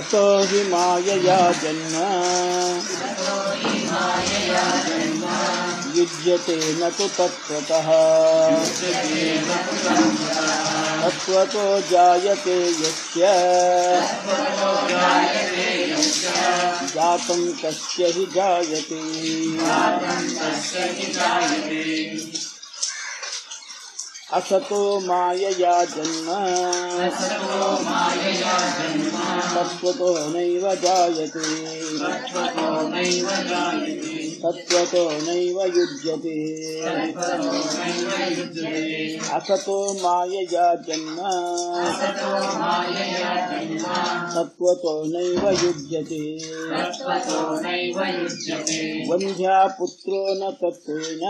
ततो हि मायया जन्म युज्यते न तु तत्त्वतः तत्त्वतो जायते यस्य जातं कस्य हि जायते असतो मायया जन्म तत्त्वतो नैव जायते तत्त्वतो नैव युज्यते असतो मायया जन्म तत्त्वतो नैव युज्यते वन्ध्या पुत्रो न तत्त्वेन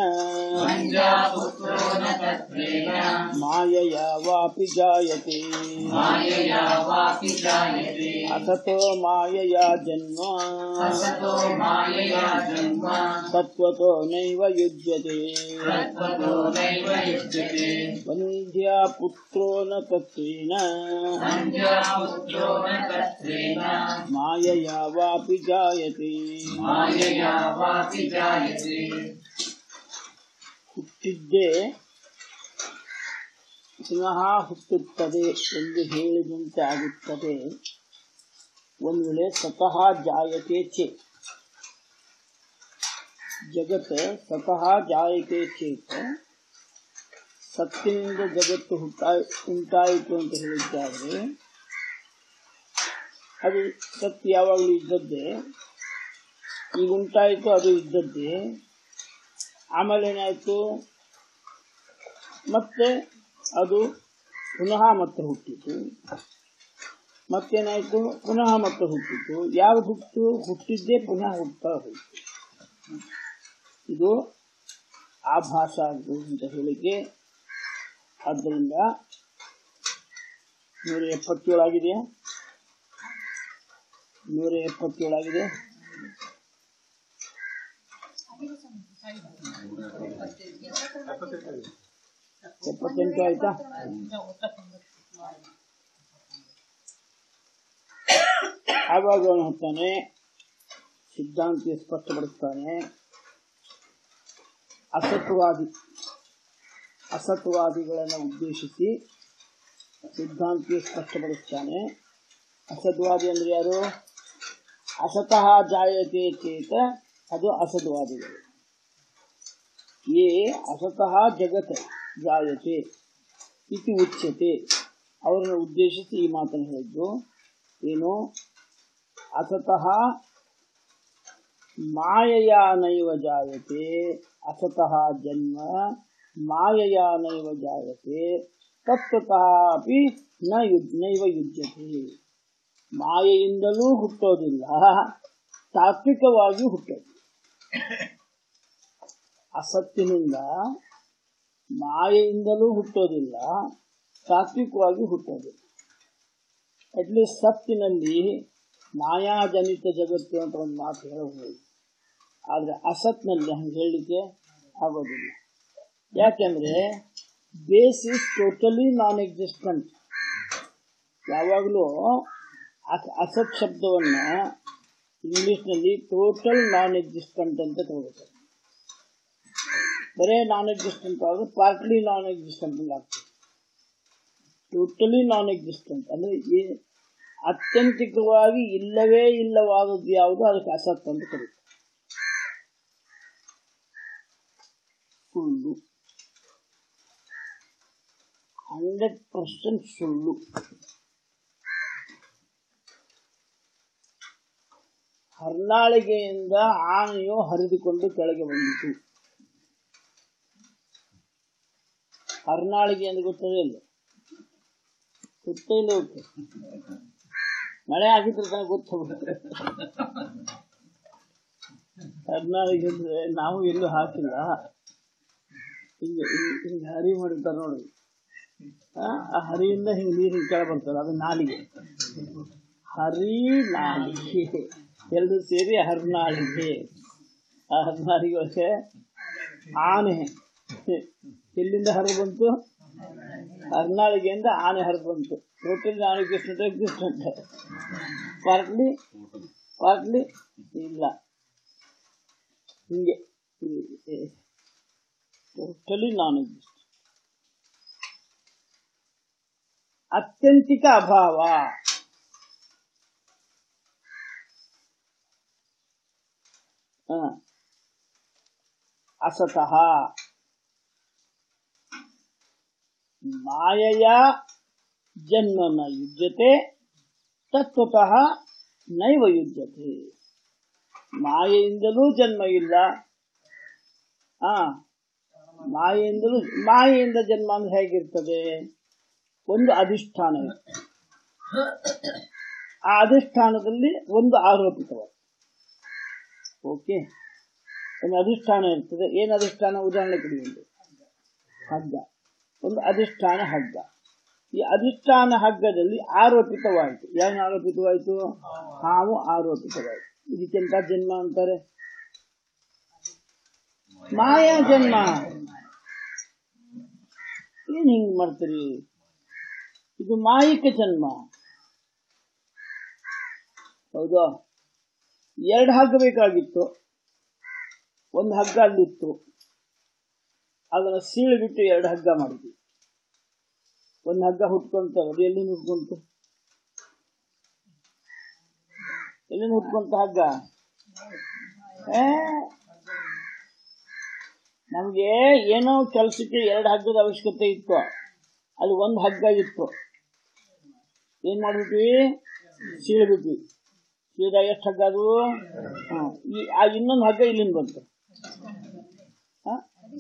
मायया वापि जायते मायया वापि जायते असतो मायया जन्म असतो मायया जन्म तत्त्वतो नैव युज्यते तत्त्वतो नैव युज्यते वन्ध्या पुत्रो न तत्त्वेन सञ्जापुत्रो न तत्त्वेन मायया वापि जायते मायया वापि जायते ಹುಟ್ಟಿದ್ದೇ ಪುನಃ ಹುಟ್ಟುತ್ತದೆ ಎಂದು ಹೇಳಿದಂತೆ ಆಗುತ್ತದೆ ಒಂದು ವೇಳೆ ಸ್ವತಃ ಜಾಯತೆ ಚೇತ್ ಜಗತ್ ಸ್ವತಃ ಜಾಯತೆ ಚೇತ್ ಸತ್ತಿನಿಂದ ಜಗತ್ತು ಹುಟ್ಟಾ ಉಂಟಾಯಿತು ಅಂತ ಹೇಳಿದ್ದಾರೆ ಅದು ಸತ್ತು ಯಾವಾಗಲೂ ಇದ್ದದ್ದೇ ಈಗ ಉಂಟಾಯಿತು ಅದು ಇದ್ದದ್ದೇ ಆಮೇಲೆ ಏನಾಯಿತು ಮತ್ತೆ ಅದು ಪುನಃ ಮತ್ತೆ ಹುಟ್ಟಿತು ಮತ್ತೇನಾಯಿತು ಪುನಃ ಮತ್ತೆ ಹುಟ್ಟಿತು ಯಾವ್ದು ಹುಟ್ಟು ಹುಟ್ಟಿದ್ದೇ ಪುನಃ ಹುಟ್ಟಾ ಹೋಯಿತು ಇದು ಆಭಾಸ ಅಂತ ಹೇಳಿಕೆ ಆದ್ದರಿಂದ ನೂರ ಎಪ್ಪತ್ತೇಳಾಗಿದೆಯಾ ನೂರ ಎಪ್ಪತ್ತೇಳಾಗಿದೆ ಎಪ್ಪತ್ತೆಂಟು ಆಯ್ತಾ ಆವಾಗ ಅವನು ಹೇಳ್ತಾನೆ ಸಿದ್ಧಾಂತಿ ಸ್ಪಷ್ಟಪಡಿಸ್ತಾನೆ ಅಸತ್ವಾದಿ ಅಸತ್ವಾದಿಗಳನ್ನು ಉದ್ದೇಶಿಸಿ ಸಿದ್ಧಾಂತಿ ಸ್ಪಷ್ಟಪಡಿಸ್ತಾನೆ ಅಸತ್ವಾದಿ ಅಂದ್ರೆ ಯಾರು ಅಸತಃ ಜಾಯತೆ ಚೇತ ಅದು ಅಸತ್ವಾದಿಗಳು ಯೇ ಅಸತಃ ಜಗತ್ ಜಾಯತೆ ಇತಿ ಉಚ್ಯತೆ ಅವರನ್ನು ಉದ್ದೇಶಿಸಿ ಈ ಮಾತನ್ನು ಹೇಳಿದ್ದು ಏನು ಅಸತಃ ಮಾಯೆಯ ನೈವ ಜಾಯತೆ ಅಸತಃ ಜನ್ಮ ಮಾಯೆಯ ನೈವ ಜಾಯತೆ ತತ್ವತಃ ಅಪಿ ನ ಯುಜ್ ನೈವ ಯುಜ್ಯತೆ ಮಾಯೆಯಿಂದಲೂ ಹುಟ್ಟೋದಿಲ್ಲ ತಾತ್ವಿಕವಾಗಿ ಹುಟ್ಟೋದು ಅಸತ್ತಿನಿಂದ ಮಾಯೆಯಿಂದಲೂ ಹುಟ್ಟೋದಿಲ್ಲ ತಾತ್ವಿಕವಾಗಿ ಹುಟ್ಟೋದಿಲ್ಲ ಅಟ್ಲೀಸ್ಟ್ ಸತ್ತಿನಲ್ಲಿ ಮಾಯಾಜನಿತ ಜಗತ್ತು ಅಂತ ಒಂದು ಮಾತು ಹೇಳಬಹುದು ಆದರೆ ಅಸತ್ನಲ್ಲಿ ಹಂಗೆ ಹೇಳಲಿಕ್ಕೆ ಆಗೋದಿಲ್ಲ ಯಾಕೆಂದ್ರೆ base is totally non existent ಯಾವಾಗಲೂ ಅಸ- ಅಸತ್ ಶಬ್ದವನ್ನ ಇಂಗ್ಲಿಷ್ನಲ್ಲಿ ಟೋಟಲ್ ನಾನ್ ಎಕ್ಸಿಸ್ಟೆಂಟ್ ಅಂತ ತಗೋಬೇಕು ಬರೇ ನಾನ್ ಎಕ್ಸಿಸ್ಟೆಂಟ್ ಆದ್ರೆ ಪಾರ್ಟ್ಲಿ ನಾನ್ ಎಕ್ಸಿಸ್ಟೆಂಟ್ ಆಗ್ತದೆ ಟೋಟಲಿ ನಾನ್ ಎಕ್ಸಿಸ್ಟೆಂಟ್ ಅಂದ್ರೆ ಏ- ಅತ್ಯಂತಿಕವಾಗಿ ಇಲ್ಲವೇ ಇಲ್ಲವಾದದ್ದು ಯಾವುದು ಅದಕ್ಕೆ ಅಸತ್ ಅಂತ ಕರೀತಾರೆ ಸುಳ್ಳು ಹಂಡ್ರೆಡ್ ಪರ್ಸೆಂಟ್ ಸುಳ್ಳು ಹರ್ನಾಳಿಗೆಯಿಂದ ಆನೆಯು ಹರಿದುಕೊಂಡು ಕೆಳಗೆ ಬಂದಿತು ಹರ್ನಾಳಿಗೆ ಎಂದು ಗೊತ್ತದೇ ಇಲ್ಲ ಗೊತ್ತೇ ಇಲ್ಲ ಗೊತ್ತು ಮಳೆ ಆಗಿದ್ರೆ ತಾನೇ ಗೊತ್ತಾಗುತ್ತೆ ಹರ್ನಾಳಿಗೆ ಅಂದ್ರೆ ನಾವು ಎಲ್ಲೂ ಹಾಕಿಲ್ಲ ಹಿಂಗೆ ಹಿಂಗೆ- ಹಿಂಗೆ ಹರಿ ಮಾಡಿರ್ತಾರೆ ನೋಡಿ ಆ ಆ ಹರಿಯಿಂದ ಹಿಂಗೆ ನೀರು ಹಿಂಗೆ ಕೆಳ ಬರ್ತದೆ ಅದು ನಾಲಿಗೆ ಹರಿ ನಾಲಿಗೆ ಎರಡು ಸೇರಿ ಹರ್ನಾಳಿಗೆ ಆ ಹರ್ನಾಳಿಗೆ ಒಳಗೆ ಆನೆ ಎಲ್ಲಿಂದ ಹರಿ ಬಂತು ಹರ್ನಾಳಿಗೆಯಿಂದ ಆನೆ ಹರಿದು ಬಂತು ಟೋಟಲ್ ನಾನು ಎಕ್ಸಿಸ್ಟೆಂಟ್ ಎಕ್ಸಿಸ್ಟೆಂಟ್ ಪಾರ್ಟ್ಲಿ ಪಾರ್ಟ್ಲಿ ಇಲ್ಲ ಹಿಂಗೆ ಟೋಟಲಿ ನಾನ್ ಎಕ್ಸಿಸ್ಟೆಂಟ್ ಅತ್ಯಂತಿಕ ಅಭಾವ ಹ. ಅಸತಃ ಮಾಯೆಯ ಜನ್ಮ ನ ಯುಜ್ಯತೆ ತತ್ವತಃ ನೈವ ಯುಜ್ಯತೆ ಮಾಯೆಯಿಂದಲೂ ಜನ್ಮ ಇಲ್ಲ ಆ ಮಾಯೆಯಿಂದಲೂ ಮಾಯೆಯಿಂದ ಜನ್ಮ ಅಂದ್ರೆ ಹೇಗಿರ್ತದೆ ಒಂದು ಅಧಿಷ್ಠಾನ ಇದೆ. ಆ ಅಧಿಷ್ಠಾನದಲ್ಲಿ ಒಂದು ಆರೋಪಿತವಾದ ಓಕೆ ಒಂದು ಅಧಿಷ್ಠಾನ ಇರ್ತದೆ ಏನು ಅಧಿಷ್ಠಾನ ಉದಾಹರಣೆ ಕೊಡಿ ಒಂದು ಹಗ್ಗ ಒಂದು ಅಧಿಷ್ಠಾನ ಹಗ್ಗ ಈ ಅಧಿಷ್ಠಾನ ಹಗ್ಗದಲ್ಲಿ ಆರೋಪಿತವಾಯಿತು ಏನು ಆರೋಪಿತವಾಯಿತು ಹಾವು ಆರೋಪಿತವಾಯಿತು ಇದಕ್ಕೆಂತ ಜನ್ಮ ಅಂತಾರೆ ಮಾಯಾ ಜನ್ಮ ಏನ್ ಹಿಂಗ್ ಮಾಡ್ತೀರಿ ಇದು ಮಾಯಿಕ ಜನ್ಮ ಹೌದಾ ಎರಡು ಹಗ್ಗ ಬೇಕಾಗಿತ್ತು ಒಂದು ಹಗ್ಗ ಅಲ್ಲಿತ್ತು ಅದನ್ನ ಸೀಳು ಬಿಟ್ಟು ಎರಡು ಹಗ್ಗ ಮಾಡಿದ್ವಿ ಒಂದು ಹಗ್ಗ ಹುಟ್ಕೊಂತ ಅದು ಎಲ್ಲಿಂದ ಹುಟ್ಕೊಂತು ಎಲ್ಲಿಂದ ಹುಟ್ಕೊಂತ ಹಗ್ಗ ಏ ನಮ್ಗೆ ಏನೋ ಕೆಲಸಕ್ಕೆ ಎರಡು ಹಗ್ಗದ ಅವಶ್ಯಕತೆ ಇತ್ತು ಅಲ್ಲಿ ಒಂದು ಹಗ್ಗ ಇತ್ತು ಏನ್ ಮಾಡ್ಬಿಟ್ವಿ ಸೀಳ್ಬಿಟ್ವಿ ಸೀದಾ ಎಷ್ಟು ಹಗ್ಗ ಅದು ಹಾ. ಈ ಆ ಇನ್ನೊಂದು ಹಗ್ಗ ಇಲ್ಲಿಂದ ಬಂತು ಹಾ?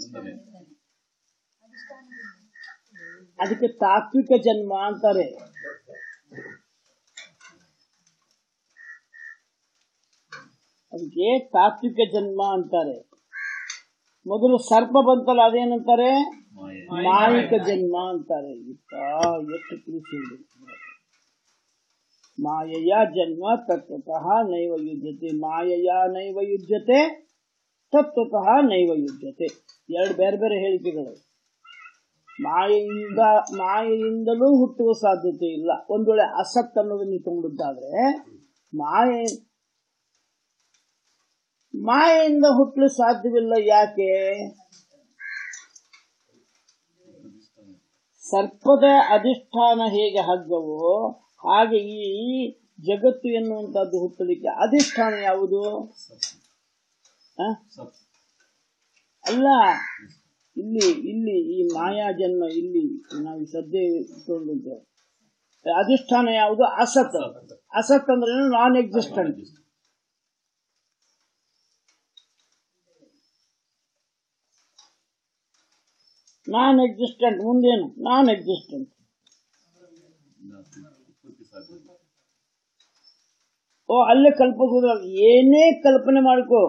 ಅದಕ್ಕೆ ತಾತ್ವಿಕ ಜನ್ಮ ಅಂತಾರೆ ಅದಕ್ಕೆ ತಾತ್ವಿಕ ಜನ್ಮ ಅಂತಾರೆ ಮೊದಲು ಸರ್ಪ ಬಂತಲ್ಲ ಅದೇನಂತಾರೆ ಮಾಯಿಕ ಜನ್ಮ ಅಂತಾರೆ ಇತ್ತ ಎಷ್ಟು ತಿಳಿಸಿ ಮಾಯೆಯ ಜನ್ಮ ತತ್ವತಃ ನೈವ ಯುಜ್ಯತೆ ಮಾಯೆಯ ನೈವ ಯುಜ್ಯತೆ ತತ್ವತಃ ನೈವ ಯುಜ್ಯತೆ ಎರಡು ಬೇರೆ ಬೇರೆ ಹೇಳಿಕೆಗಳು ಮಾಯೆಯಿಂದ ಮಾಯೆಯಿಂದಲೂ ಹುಟ್ಟುವ ಸಾಧ್ಯತೆ ಇಲ್ಲ ಒಂದ್ ವೇಳೆ ಅಸತ್ ಅನ್ನೋದನ್ನ ತಗೊಂಡಿದ್ದಾದ್ರೆ ಮಾಯೆ ಮಾಯೆಯಿಂದ ಹುಟ್ಟಲು ಸಾಧ್ಯವಿಲ್ಲ ಯಾಕೆ ಸರ್ಪದ ಅಧಿಷ್ಠಾನ ಹೇಗೆ ಹಗ್ಗವೋ ಹಾಗೆ ಈ ಜಗತ್ತು ಎನ್ನುವಂತದ್ದು ಹುಟ್ಟಲಿಕ್ಕೆ ಅಧಿಷ್ಠಾನ ಯಾವುದು ಆ? ಅಲ್ಲ ಇಲ್ಲಿ ಇಲ್ಲಿ ಈ ಮಾಯಾ ಜನ್ಮ ಇಲ್ಲಿ ನಾವು ಸದ್ಯ ತಗೊಂಡಿದ್ದೇವೆ ಅಧಿಷ್ಠಾನ ಯಾವುದು ಅಸತ್ ಅಸತ್ ಅಂದ್ರೆ ನಾನ್ ಎಕ್ಸಿಸ್ಟೆಂಟ್ ನಾನ್ ಎಕ್ಸಿಸ್ಟೆಂಟ್ ಮುಂದೇನು ನಾನ್ ಎಕ್ಸಿಸ್ಟೆಂಟ್ ಓ ಅಲ್ಲೇ ಕಲ್ಪಿಸೋದ್ರ ಏನೇ ಕಲ್ಪನೆ ಮಾಡ್ಕೋ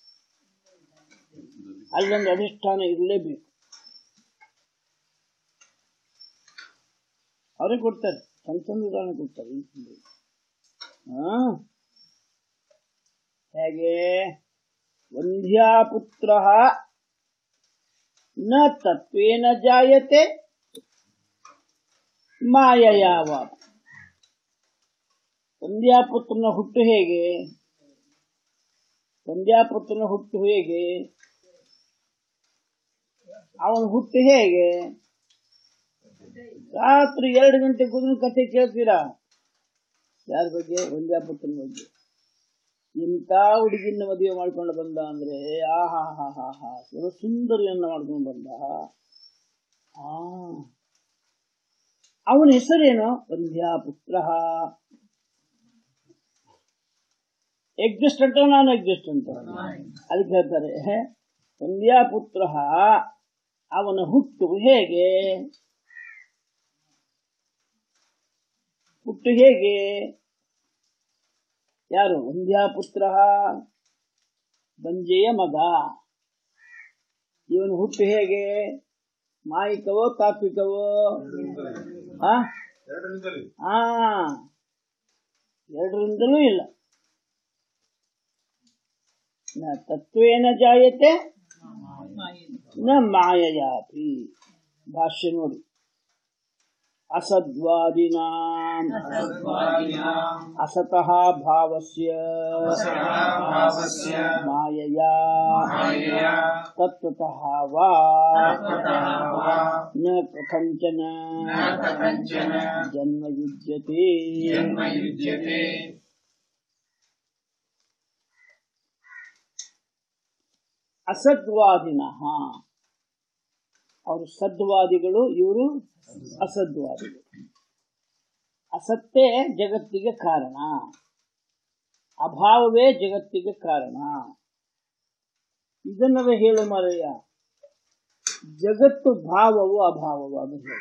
ಅಲ್ಲೊಂದು ಅಧಿಷ್ಠಾನ ಇರಲೇಬೇಕು ಅವ್ರಿಗೆ ಕೊಡ್ತಾರೆ ಸಣ್ಣ ಸಣ್ಣ ಉದಾಹರಣೆ ಕೊಡ್ತಾರೆ ಹಾ ಹೇಗೆ ವಂದ್ಯಾಪುತ್ರ ನ ತತ್ವೇನ ಜಾಯತೆ ಮಾಯಯಾವ ವಂದ್ಯಾಪುತ್ರನ ಹುಟ್ಟು ಹೇಗೆ ವಂದ್ಯಾಪುತ್ರನ ಹುಟ್ಟು ಹೇಗೆ ಅವನ ಹುಟ್ಟು ಹೇಗೆ ರಾತ್ರಿ ಎರಡು ಗಂಟೆ ಕುದಿನ ಕಥೆ ಕೇಳ್ತೀರಾ ಯಾರ ಬಗ್ಗೆ ವಂದ್ಯಾಪುತ್ರನ ಬಗ್ಗೆ ಇಂಥ ಹುಡುಗಿನ ಮದುವೆ ಮಾಡ್ಕೊಂಡು ಬಂದ ಅಂದ್ರೆ ಆಹಾ ಹಾ ಹಾ ಹಾ ಸುಂದರಿಯನ್ನ ಮಾಡ್ಕೊಂಡು ಬಂದ ಆ ಅವನ ಹೆಸರೇನು ವಂದ್ಯಾಪುತ್ರ ಎಕ್ಸಿಸ್ಟೆಂಟ್ ನಾನ್ ಎಕ್ಸಿಸ್ಟೆಂಟ್ ಅದಕ್ಕೆ ಹೇಳ್ತಾರೆ ವಂದ್ಯಾಪುತ್ರ ಅವನ ಹುಟ್ಟು ಹೇಗೆ ಹುಟ್ಟು ಹೇಗೆ ಯಾರು ವಂದ್ಯಾಪುತ್ರ ಬಂಜೆಯ ಮಗ ಇವನು ಹುಟ್ಟು ಹೇಗೆ ಮಾಯಿಕವೋ ತಾತ್ವಿಕವೋ ಆ ಆ ಎರಡರಿಂದಲೂ ಇಲ್ಲ ನ ತತ್ವೇನ ಜಾಯತೆ ನ ಮಾಯಯಾಪಿ ಭಾಷ್ಯ ನೋಡಿ ಅಸದ್ವಾದಿನಾಂ तद्वादिनाम् ಅಸತಃ ಭಾವಸ್ಯ असतः भावस्य ಮಾಯಯಾ मायया ತತ್ವತಃ ವಾ तत्त्वतः वा ನ ಕಥಂಚನ न कथञ्चन ಜನ್ಮ ಯುಜ್ಯತೆ जन्म युज्यते ಅಸದ್ವಾದಿನ ಅವರು ಸದ್ವಾದಿಗಳು ಇವರು ಅಸದ್ವಾದಿಗಳು ಅಸತ್ತೇ ಜಗತ್ತಿಗೆ ಕಾರಣ ಅಭಾವವೇ ಜಗತ್ತಿಗೆ ಕಾರಣ ಇದನ್ನವೇ ಹೇಳು ಮರೆಯ ಜಗತ್ತು ಭಾವವು ಅಭಾವವು ಅದು ಹೇಳು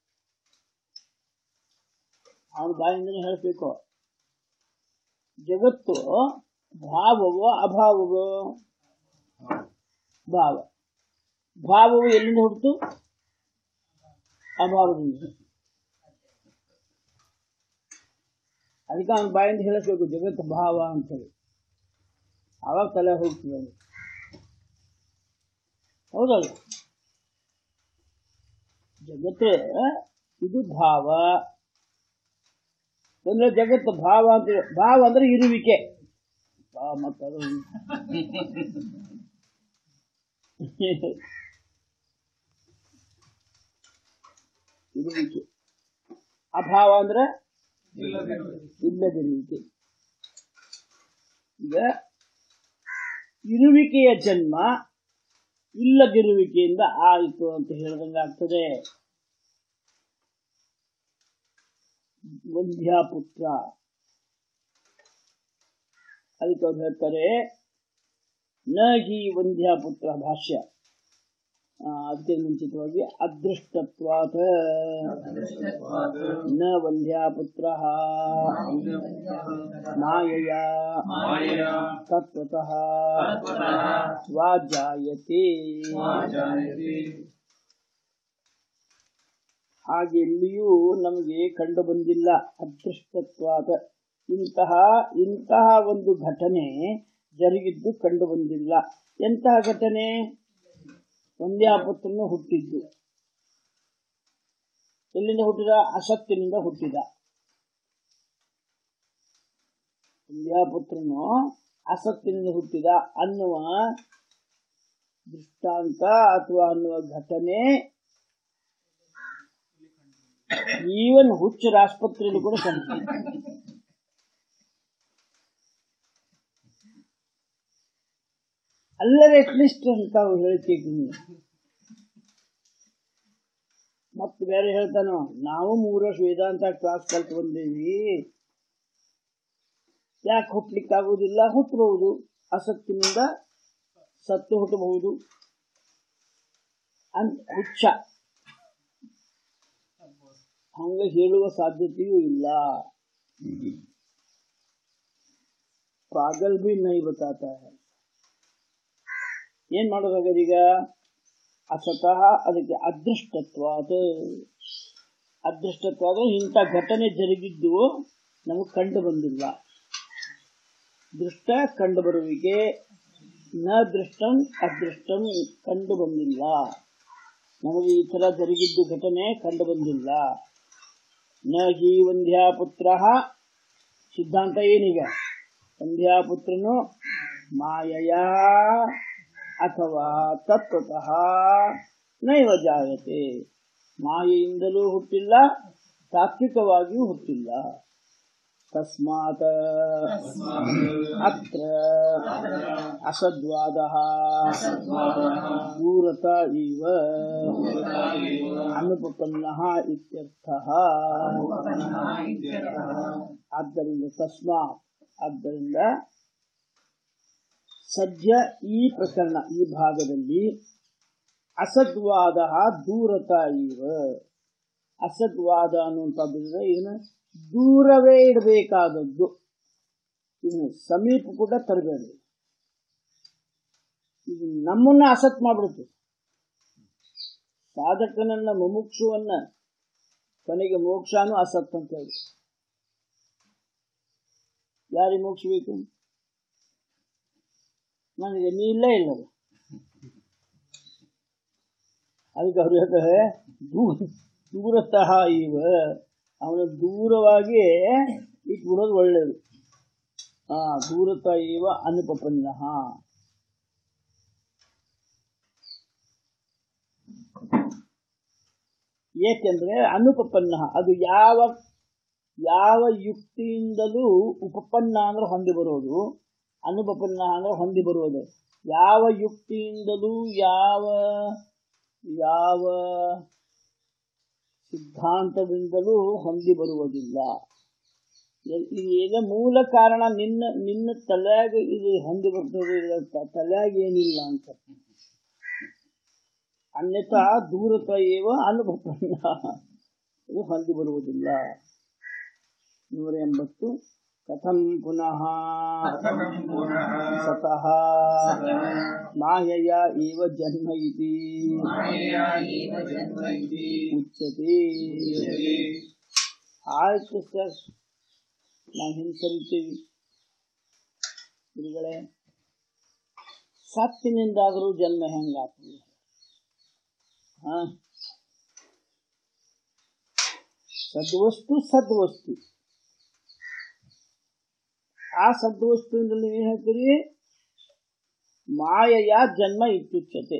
ಅವನ ಬಾಯಿಂದನೇ ಹೇಳಬೇಕು ಜಗತ್ತು ಭಾವವು ಅಭಾವವು ಭಾವ ಭಾವವು ಎಲ್ಲಿಂದ ಹುಟ್ಟಿತು ಅಭಾವದಿಂದ ಅದಕ್ಕೆ ಅವನ ಬಾಯಿಂದ ಹೇಳಿಸ್ಬೇಕು ಜಗತ್ತು ಭಾವ ಅಂತೇಳಿ ಆವಾಗ ತಲೆ ಹೋಗ್ತದೆ ಅವ್ನಿಗೆ. ಹೌದಲ್ಲ ಜಗತ್ತೇ ಇದು ಭಾವ ಅಂದ್ರೆ ಜಗತ್ತು ಭಾವ ಅಂತ ಭಾವ ಅಂದ್ರೆ ಇರುವಿಕೆ ಭಾವ ಮತ್ತು ಅದು ಇರುವಿಕೆ ಅಭಾವ ಅಂದ್ರೆ ಇಲ್ಲದಿರುವಿಕೆ ಈಗ ಇರುವಿಕೆಯ ಜನ್ಮ ಇಲ್ಲದಿರುವಿಕೆಯಿಂದ ಆಯಿತು ಅಂತ ಹೇಳಿದಂಗೆ ಆಗ್ತದೆ ವಂದ್ಯಾಪುತ್ರ ಅದಕ್ಕೆ ಅವ್ರು ಹೇಳ್ತಾರೆ ನ ಹಿ ವಂದ್ಯಾಪುತ್ರ ಭಾಷ್ಯ ಆ, ಅದಕ್ಕೆ ಮುಂಚಿತವಾಗಿ ಅದೃಷ್ಟತ್ವಾತ ನ ವಂದ್ಯಾಪುತ್ರ ಮಾಯಯ मायया ತತ್ವತಃ तत्त्वतः ವಾ ಜಾಯತೆ वा जायते ಹಾಗೆ ಎಲ್ಲಿಯೂ ನಮಗೆ ಕಂಡು ಬಂದಿಲ್ಲ ಅದೃಷ್ಟತ್ವಾದ ಇಂತಹ ಇಂತಹ ಒಂದು ಘಟನೆ ಜರುಗಿದ್ದು ಕಂಡು ಬಂದಿಲ್ಲ ಎಂತಹ ಘಟನೆ ಒಂದ್ಯಾಪುತ್ರನು ಹುಟ್ಟಿದ್ದು ಎಲ್ಲಿಂದ ಹುಟ್ಟಿದ ಅಸತ್ತಿನಿಂದ ಹುಟ್ಟಿದ ಒಂದ್ಯಾಪುತ್ರನು ಅಸತ್ತಿನಿಂದ ಹುಟ್ಟಿದ ಅನ್ನುವ ದೃಷ್ಟಾಂತ ಅಥವಾ ಅನ್ನುವ ಘಟನೆ ಈವನ್ ಹುಚ್ಚರ ಆಸ್ಪತ್ರೆಯಲ್ಲಿ ಕೂಡ ಕಂಡು ಅಲ್ಲದೆ ಅಟ್ಲೀಸ್ಟ್ ಅಂತ ಅವ್ರು ಹೇಳ್ತೀವಿ ಮತ್ತೆ ಬೇರೆ ಹೇಳ್ತಾನೋ ನಾವು ಮೂರು ವರ್ಷ ವೇದಾಂತ ಕ್ಲಾಸ್ ಕಲ್ತು ಬಂದೇವಿ ಯಾಕೆ ಹುಟ್ಲಿಕ್ಕಾಗುವುದಿಲ್ಲ ಹುಟ್ಟಬಹುದು ಆಸಕ್ತಿನಿಂದ ಸತ್ತು ಹುಟ್ಟಬಹುದು ಅಂತ ಹುಚ್ಚ ಹಂಗ ಹೇಳುವ ಸಾಧ್ಯತೆಯೂ ಇಲ್ಲ ಪಾಗಲ್ ಬಿ ನೈ ಬತಾತ है ಏನ್ ಮಾಡೋದಾಗದ ಈಗ ಅಸತಃ ಅದಕ್ಕೆ ಅದೃಷ್ಟತ್ವಾದ ಅದೃಷ್ಟತ್ವಾದ ಇಂಥ ಘಟನೆ ಜರುಗಿದ್ದು ನಮಗೆ ಕಂಡು ಬಂದಿಲ್ಲ ದೃಷ್ಟ ಕಂಡು ಬರುವಿಕೆ ನ ದೃಷ್ಟಂ ಅದೃಷ್ಟಂ ಕಂಡು ಬಂದಿಲ್ಲ ನಮಗೆ ಈ ತರ ಜರುಗಿದ್ದು ಘಟನೆ ಕಂಡು ಬಂದಿಲ್ಲ ನ ಹಿ ವಂದ್ಯಾಪುತ್ರ ಸಿದ್ಧಾಂತ ಏನೀಗ ವಂದ್ಯಾಪುತ್ರನು ಮಾಯಯ ಅಥವಾ ತತ್ವತಃ ನೈವ ಜಾಯತೆ ಮಾಯೆಯಿಂದಲೂ ಹುಟ್ಟಿಲ್ಲ ತಾತ್ವಿಕವಾಗಿಯೂ ಹುಟ್ಟಿಲ್ಲ ತಸ್ಮಾತ್ ಅತ್ರ ಅಸದ್ವಾದ ದೂರತ ಇವ ಅನುಪಪನ್ನ ಇತ್ಯರ್ಥ ಆದ್ದರಿಂದ ತಸ್ಮಾತ್ ಆದ್ದರಿಂದ ಸದ್ಯ ಈ ಪ್ರಕರಣ ಈ ಭಾಗದಲ್ಲಿ ಅಸದ್ವಾದ ದೂರತ ಇವ ಅಸದ್ವಾದ ಅನ್ನುವಂಥದ್ದು ಇದನ್ನ ದೂರವೇ ಇಡಬೇಕಾದದ್ದು ಇದನ್ನ ಸಮೀಪ ಕೂಡ ತರಬೇಡಿ ಇದು ನಮ್ಮನ್ನ ಅಸತ್ ಮಾಡ್ಬಿಡುತ್ತೆ ಸಾಧಕನನ್ನ ಮುಮುಕ್ಷುವನ್ನ ಕೊನೆಗೆ ಮೋಕ್ಷಾನು ಅಸತ್ ಅಂತ ಹೇಳಿ ಯಾರಿಗೆ ಮೋಕ್ಷ ಬೇಕು ನನಗೆ ನೀ ಇಲ್ಲೇ ಇಲ್ಲ ಅದಕ್ಕೆ ಅವ್ರು ಹೇಳ್ತಾರೆ ದೂರ ದೂರತಃ ಇವ ಅವನ ದೂರವಾಗಿ ಇಟ್ಬಿಡೋದು ಒಳ್ಳೆಯದು ಆ ದೂರತ ಇವ ಅನುಪಪನ್ನ ಏಕೆಂದ್ರೆ ಅನುಪಪನ್ನ ಅದು ಯಾವ ಯಾವ ಯುಕ್ತಿಯಿಂದಲೂ ಉಪಪನ್ನ ಅಂದ್ರೆ ಹೊಂದಿ ಬರೋದು ಅನುಪಪನ್ನ ಅಂದ್ರೆ ಹೊಂದಿ ಬರೋದು ಯಾವ ಯುಕ್ತಿಯಿಂದಲೂ ಯಾವ ಯಾವ ಸಿದ್ಧಾಂತದಿಂದಲೂ ಹೊಂದಿ ಬರುವುದಿಲ್ಲ ಎ- ಇದು ಏನ ಮೂಲ ಕಾರಣ ನಿನ್ನ ನಿನ್ನ ತಲೆಯಾಗ ಇದು ಹೊಂದಿ ಬರ್ತದೆ ಇದಕ್ಕ ತಲೆಯಾಗ ಏನಿಲ್ಲ ಅಂತ ಅನ್ಯಥಾ ದೂರತ ಏವ ಅನುಭವನ್ನ ಇದು ಹೊಂದಿ ಬರುವುದಿಲ್ಲ ನೂರ ಎಂಬತ್ತು ಕಥಂ ಪುನಃ ಕಥಂ ಪುನಃ ಸತಃ ಸತಃ ಮಾಯಯ ಏವ ಜನ್ಮ ಇತಿ ಮಾಯೆಯ ಏವ ಜನ್ಮ ಇತಿ ಉಚ್ಯತೆ ಉಚ್ಯತೆ. ಆಯ್ತು ಸರ್ ನಾವು ಹಿಂಸರಿತೀವಿ ಗುರುಗಳೇ ಸತ್ತಿನಿಂದಾದರೂ ಜನ್ಮ ಹೆಂಗಾಗ್ತದೆ ಹಾ ಸದ್ವಸ್ತು ಸದ್ವಸ್ತು ಆ ಸದ್ವಸ್ತುವಿನಲ್ಲಿ ಏನ್ ಹೇಳ್ತೀರಿ ಮಾಯೆಯ ಜನ್ಮ ಇತ್ಯುಚ್ಯತೆ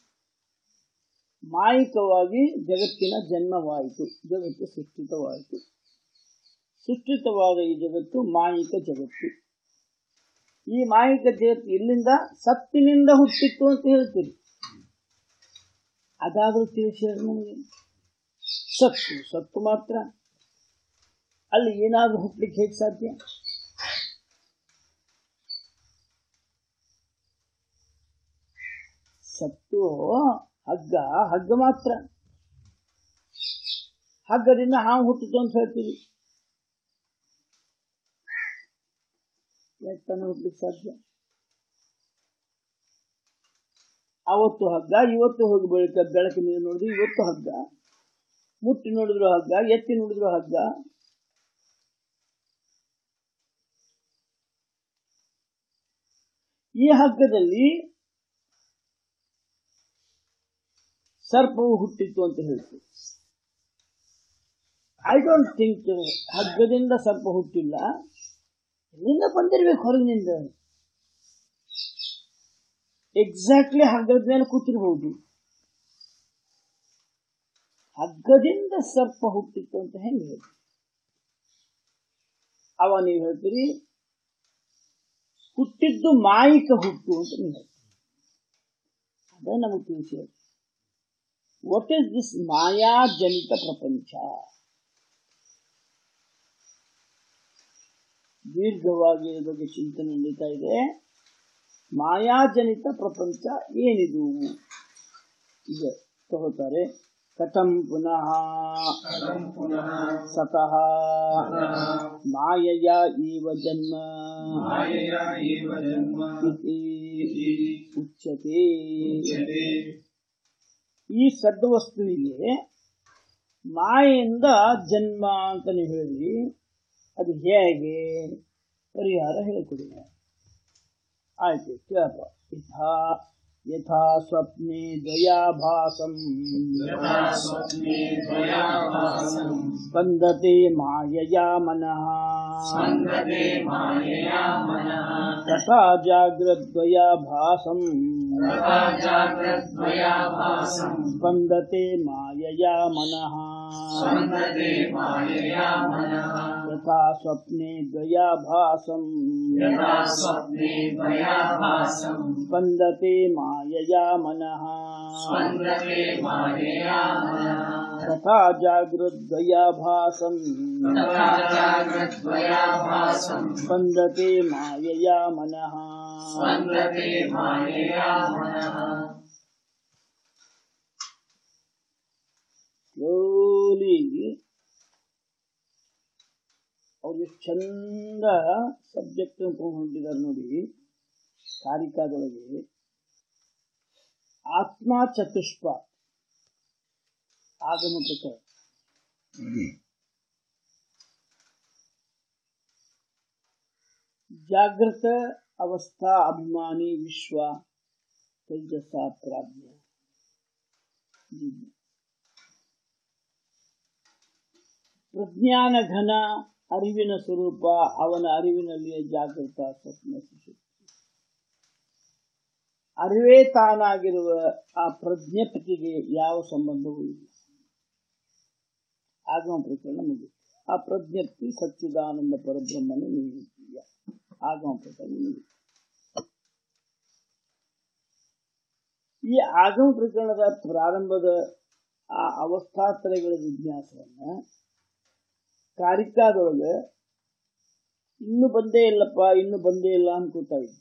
ಮಾಯಿಕವಾಗಿ ಜಗತ್ತಿನ ಜನ್ಮವಾಯಿತು ಜಗತ್ತು ಸೃಷ್ಟಿತವಾಯಿತು ಸೃಷ್ಟಿತವಾದ ಈ ಜಗತ್ತು ಮಾಯಿಕ ಜಗತ್ತು ಈ ಮಾಯಿಕ ಜಗತ್ತು ಇಲ್ಲಿಂದ ಸತ್ತಿನಿಂದ ಹುಟ್ಟಿತ್ತು ಅಂತ ಹೇಳ್ತೀರಿ ಅದಾದ್ರೂ ತಿಳಿಸಿದ್ರೆ ನಮಗೆ ಸತ್ತು ಸತ್ತು ಮಾತ್ರ ಅಲ್ಲಿ ಏನಾದ್ರೂ ಹುಟ್ಟಲಿಕ್ಕೆ ಹೇಗೆ ಸಾಧ್ಯ ಸತ್ತು ಹಗ್ಗ ಹಗ್ಗ ಮಾತ್ರ ಹಗ್ಗದಿಂದ ಹಾವು ಹುಟ್ಟಿತು ಅಂತ ಹೇಳ್ತೀವಿ ಯಾಕೆ ತಾನೇ ಹುಟ್ಟಲಿಕ್ಕೆ ಸಾಧ್ಯ ಅವತ್ತು ಹಗ್ಗ ಇವತ್ತು ಹೋಗಿ ಬೆಳಕ ಬೆಳಕಿನ ನೋಡಿದ್ವಿ ಇವತ್ತು ಹಗ್ಗ ಮುಟ್ಟಿ ನೋಡಿದ್ರು ಹಗ್ಗ ಎತ್ತಿ ನೋಡಿದ್ರು ಹಗ್ಗ ಈ ಹಗ್ಗದಲ್ಲಿ ಸರ್ಪವು ಹುಟ್ಟಿತ್ತು ಅಂತ ಹೇಳ್ತೀವಿ ಐ ಡೋಂಟ್ ಥಿಂಕ್ ಹಗ್ಗದಿಂದ ಸರ್ಪ ಹುಟ್ಟಿಲ್ಲ ಎಲ್ಲಿಂದ ಬಂದಿರ್ಬೇಕು ಹೊರಗಿನಿಂದ ಎಕ್ಸಾಕ್ಟ್ಲಿ ಹಗ್ಗದ ಮೇಲೆ ಕೂತಿರ್ಬಹುದು ಹಗ್ಗದಿಂದ ಸರ್ಪ ಹುಟ್ಟಿತ್ತು ಅಂತ ಹೆಂಗೆ ಹೇಳಿ ಅವ ನೀವು ಹೇಳ್ತೀರಿ ಹುಟ್ಟಿದ್ದು ಮಾಯಿಕ ಹುಟ್ಟು ಅಂತ ನೀವು ಹೇಳ್ತೀರಿ ಅದೇ ನಮಗೆ ತಿಳಿಸಿ ವಾಟ್ ಇಸ್ ದಿಸ್ ಮಾಯಾಜನಿತ ಪ್ರಪಂಚ ದೀರ್ಘವಾಗಿ ಇದ್ರ ಬಗ್ಗೆ ಚಿಂತನೆ ನಡೀತಾ ಇದೆ ಮಾಯಾಜನಿತ ಪ್ರಪಂಚ ಏನಿದು ಇದೆ ತಗೋತಾರೆ ಕಥಂ ಪುನಃ ಕಥಂ ಪುನಃ ಸತಃ ಸತಃ ಮಾಯಯ ಇವ ಜನ್ಮ ಮಾಯೆಯ ಏವ ಜನ್ಮ ಇತಿ ಇತಿ ಉಚ್ಯತೆ ಉಚ್ಯತೆ. ಈ ಸದ್ವಸ್ತುವಿಗೆ ಮಾಯೆಯಿಂದ ಜನ್ಮ ಅಂತ ನೀವು ಹೇಳಿ ಅದು ಹೇಗೆ ಪರಿಹಾರ ಹೇಳಿಕೊಡಿ ಆಯ್ತು ಕೇಳಪ್ಪ ಯಥಾ ಯಥಾ ಸ್ವಪ್ನೆ ದ್ವಯಾಭಾಸಂ ಯಥಾ ಸ್ವಪ್ನೆ ದ್ವಯಾಭಾಸಂ ಸ್ಪಂದತೆ ಮಾಯಯ ಮನಃ ಸ್ಪಂದತೆ ಮಾಯೆಯ ಮನಃ ತಥಾ ಜಾಗ್ರದ್ವಯಾಭಾಸಂ ತಥಾ ಜಾಗ್ರದ್ವಯಾಭಾಸಂ ಸ್ಪಂದತೆ ಮಾಯಯ ಮನಃ ಸ್ಪಂದತೆ ಮಾಯೆಯ ಮನಃ ಯಥಾ ಸ್ವಪ್ನೆ ದ್ವಯಾಭಾಸಂ ಯಥಾ ಸ್ವಪ್ನೆ ದ್ವಯಾಭಾಸಂ ಸ್ಪಂದತೆ ಮಾಯಯ ಮನಃ ಸ್ಪಂದತೆ ಮಾಯೆಯ ಮನಃ ತಥಾ ಜಾಗೃದ್ವಯಾಭಾಸಂ ತಥಾ ಜಾಗ್ರದ್ವಯಾಭಾಸಂ ಸ್ಪಂದತೆ ಮಾಯಯ ಮನಃ ಸ್ಪಂದತೆ ಮಾಯೆಯ ಮನಃ ಸ್ಲೋಲಿ ಅವ್ರು ಎಷ್ಟು ಚಂದ ಸಬ್ಜೆಕ್ಟ್ ಹೊಂದಿದ್ದಾರೆ ನೋಡಿ ಕಾರಿಕಾದೊಳಗೆ ಆತ್ಮ ಚತುಷ್ಪ ಆಗಮ ಪ್ರಕಾರ ಜಾಗೃತ ಅವಸ್ಥಾ ಅಭಿಮಾನಿ ವಿಶ್ವ ತೇಜಸ ಪ್ರಾಜ್ಞ ಪ್ರಜ್ಞಾನ ಘನ ಅರಿವಿನ ಸ್ವರೂಪ ಅವನ ಅರಿವಿನಲ್ಲಿಯೇ ಜಾಗೃತ ಸ್ವಪ್ನ ಸುಷುಪ್ತಿ ಅರಿವೇ ತಾನಾಗಿರುವ ಆ ಪ್ರಜ್ಞಪ್ತಿಗೆ ಯಾವ ಸಂಬಂಧವೂ ಇಲ್ಲ ಆಗಮ ಪ್ರಕರಣ ಮುಗಿತು ಆ ಪ್ರಜ್ಞಪ್ತಿ ಸಚ್ಚಿದಾನಂದ ಪರಬ್ರಹ್ಮನೇ ನೀಡುತ್ತೀಯ ಆಗಮ ಪ್ರಕರಣ ಮುಗಿತು ಈ ಆಗಮ ಪ್ರಕರಣದ ಪ್ರಾರಂಭದ ಆ ಅವಸ್ಥಾತ್ರಯಗಳ ವಿನ್ಯಾಸವನ್ನ ಕಾರಿಕಾದೊಳಗೆ ಇನ್ನು ಬಂದೇ ಇಲ್ಲಪ್ಪ ಇನ್ನು ಬಂದೇ ಇಲ್ಲ ಅನ್ಕೋತಾ ಇದ್ದೆ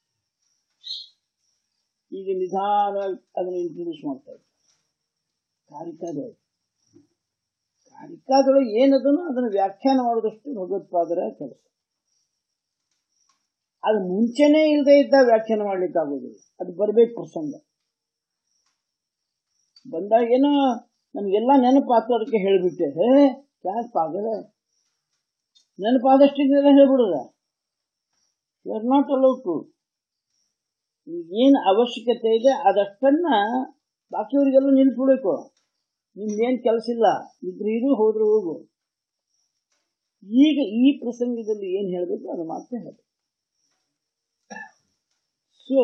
ಈಗ ನಿಧಾನವಾಗಿ ಅದನ್ನ ಇಂಟ್ರೊಡ್ಯೂಸ್ ಮಾಡ್ತಾ ಇದ್ದೆ ಕಾರಿಕಾದೊಳಗೆ ಕಾರಿಕಾದೊಳಗೆ ಏನದನ್ನು ಅದನ್ನು ವ್ಯಾಖ್ಯಾನ ಮಾಡೋದಷ್ಟು ಭಗವತ್ಪಾದರ ಕೆಲಸ ಅದು ಮುಂಚೆನೇ ಇಲ್ಲದೆ ಇದ್ದ ವ್ಯಾಖ್ಯಾನ ಮಾಡ್ಲಿಕ್ಕೆ ಆಗೋದಿಲ್ಲ ಅದು ಬರ್ಬೇಕು ಪ್ರಸಂಗ ಬಂದಾಗ ಏನೋ ನನಗೆಲ್ಲ ನೆನಪಾತು ಅದಕ್ಕೆ ಹೇಳ್ಬಿಟ್ಟೆ ಹೇ ಯಾಕೆ ಪಾಗದ ನೆನಪಾದಷ್ಟಿದ್ದೆಲ್ಲ ಹೇಳ್ಬಿಡುದ you are not allowed to ಏನು ಅವಶ್ಯಕತೆ ಇದೆ ಅದಷ್ಟನ್ನ ಬಾಕಿಯವರಿಗೆಲ್ಲ ನಿಲ್ಸ್ಬಿಡ್ಬೇಕು ನಿಮ್ದೇನು ಕೆಲಸ ಇಲ್ಲ ಇದ್ರೆ ಇರು ಹೋದ್ರೆ ಹೋಗು ಈಗ ಈ ಪ್ರಸಂಗದಲ್ಲಿ ಏನು ಹೇಳಬೇಕು ಅದು ಮಾತ್ರ ಹೇಳಿ ಸೊ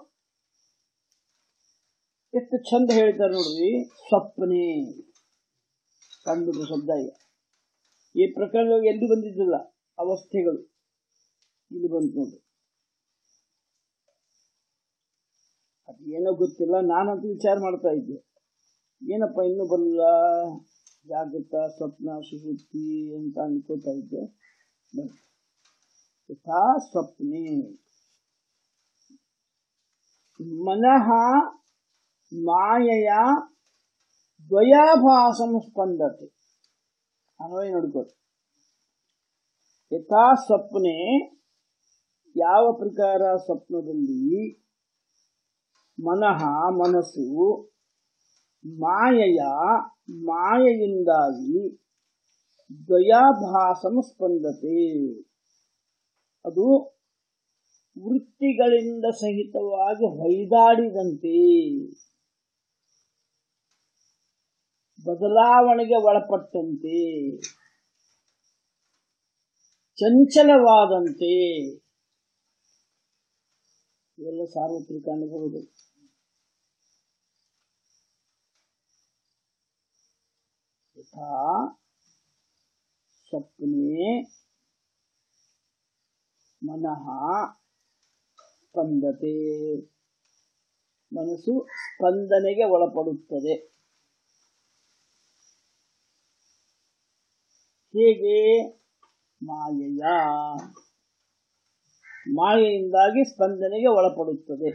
ಎಷ್ಟು ಚಂದ ಹೇಳ್ತಾರೆ ನೋಡ್ರಿ ಸ್ವಪ್ನೆ ಕಂಡು ಶಬ್ದ ಈಗ ಈ ಪ್ರಕರಣವಾಗಿ ಎಲ್ಲಿ ಬಂದಿದ್ದಿಲ್ಲ ಅವಸ್ಥೆಗಳು ಇಲ್ಲಿ ಬಂತು ನೋಡ್ರಿ ಅದು ಏನೋ ಗೊತ್ತಿಲ್ಲ ನಾನಂತೂ ವಿಚಾರ ಮಾಡ್ತಾ ಇದ್ದೆ ಏನಪ್ಪ ಇನ್ನೂ ಬರಲ್ಲ ಜಾಗೃತ ಸ್ವಪ್ನ ಸುಶುಕ್ತಿ ಅಂತ ಅನ್ಕೋತಾ ಇದ್ದೆ ಬಂತು. ಯಥಾ ಸ್ವಪ್ನೆ ಮನಃ ಮಾಯೆಯ ದ್ವಯಾಭಾಸಂ ಸ್ಪಂದತೆ ಅನ್ವಯ ನೋಡ್ಕೊಳ್ಳಿ ಯಥಾ ಸ್ವಪ್ನೆ ಯಾವ ಪ್ರಕಾರ ಸ್ವಪ್ನದಲ್ಲಿ ಮನಃ ಮನಸ್ಸು ಮಾಯೆಯ ಮಾಯೆಯಿಂದಾಗಿ ದ್ವಯಾಭಾಸಂ ಸ್ಪಂದತೆ ಅದು ವೃತ್ತಿಗಳಿಂದ ಸಹಿತವಾಗಿ ಹೊಯ್ದಾಡಿದಂತೆ ಬದಲಾವಣೆಗೆ ಒಳಪಟ್ಟಂತೆ ಚಂಚಲವಾದಂತೆ ಇವೆಲ್ಲ ಸಾರ್ವತ್ರಿಕ ಅನುಭವಗಳು ಯಥಾ ಸ್ವಪ್ನೆ ಮನಃ ಸ್ಪಂದತೆ ಮನಸ್ಸು ಸ್ಪಂದನೆಗೆ ಒಳಪಡುತ್ತದೆ ಹೇಗೆ ಮಾಯೆಯ ಮಾಯೆಯಿಂದಾಗಿ ಸ್ಪಂದನೆಗೆ ಒಳಪಡುತ್ತದೆ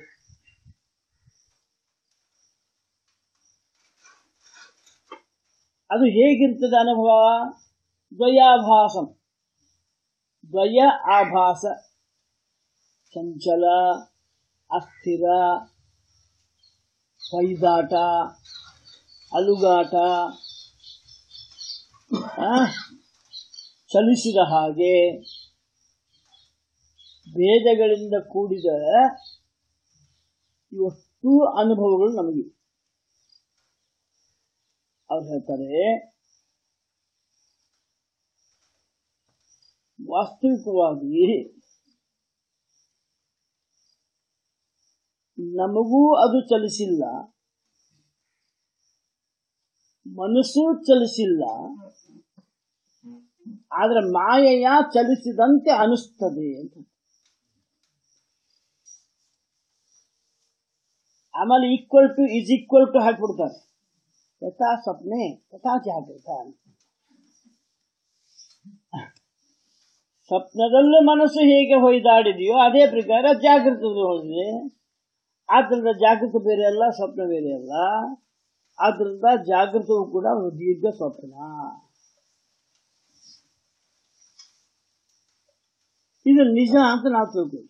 ಅದು ಹೇಗಿರ್ತದೆ ಅನುಭವ ದ್ವಯಾಭಾಸಂ ದ್ವಯ ಆಭಾಸ ಚಂಚಲ ಅಸ್ಥಿರ ಹೊಯ್ದಾಟ ಅಲುಗಾಟ ಆ, ಚಲಿಸಿದ ಹಾಗೆ ಭೇದಗಳಿಂದ ಕೂಡಿದ ಇವಷ್ಟು ಅನುಭವಗಳು ನಮಗೆ ಅವ್ರು ಹೇಳ್ತಾರೆ ವಾಸ್ತವಿಕವಾಗಿ ನಮಗೂ ಅದು ಚಲಿಸಿಲ್ಲ ಮನಸ್ಸು ಚಲಿಸಿಲ್ಲ ಆದ್ರೆ ಮಾಯೆಯ ಚಲಿಸಿದಂತೆ ಅನಿಸ್ತದೆ ಅಂತ ಆಮೇಲೆ equal to is equal to ಹಾಕ್ಬಿಡ್ತಾರೆ ಯಥಾ ಸ್ವಪ್ನೆ ತಥಾ ಜಾಗೃತ ಸ್ವಪ್ನದಲ್ಲೂ ಮನಸ್ಸು ಹೇಗೆ ಹೊಯ್ದಾಡಿದೆಯೋ ಅದೇ ಪ್ರಕಾರ ಜಾಗೃತದಲ್ಲಿ ಹೊಡೆದಿದೆ ಆದ್ರಿಂದ ಜಾಗೃತ ಬೇರೆ ಅಲ್ಲ ಸ್ವಪ್ನ ಬೇರೆ ಅಲ್ಲ ಆದ್ರಿಂದ ಜಾಗೃತವು ಕೂಡ ಒಂದು ದೀರ್ಘ ಸ್ವಪ್ನ ಇದು ನಿಜ ಅಂತ ನಾವು ತಿಳ್ಕೊಳ್ಳಿ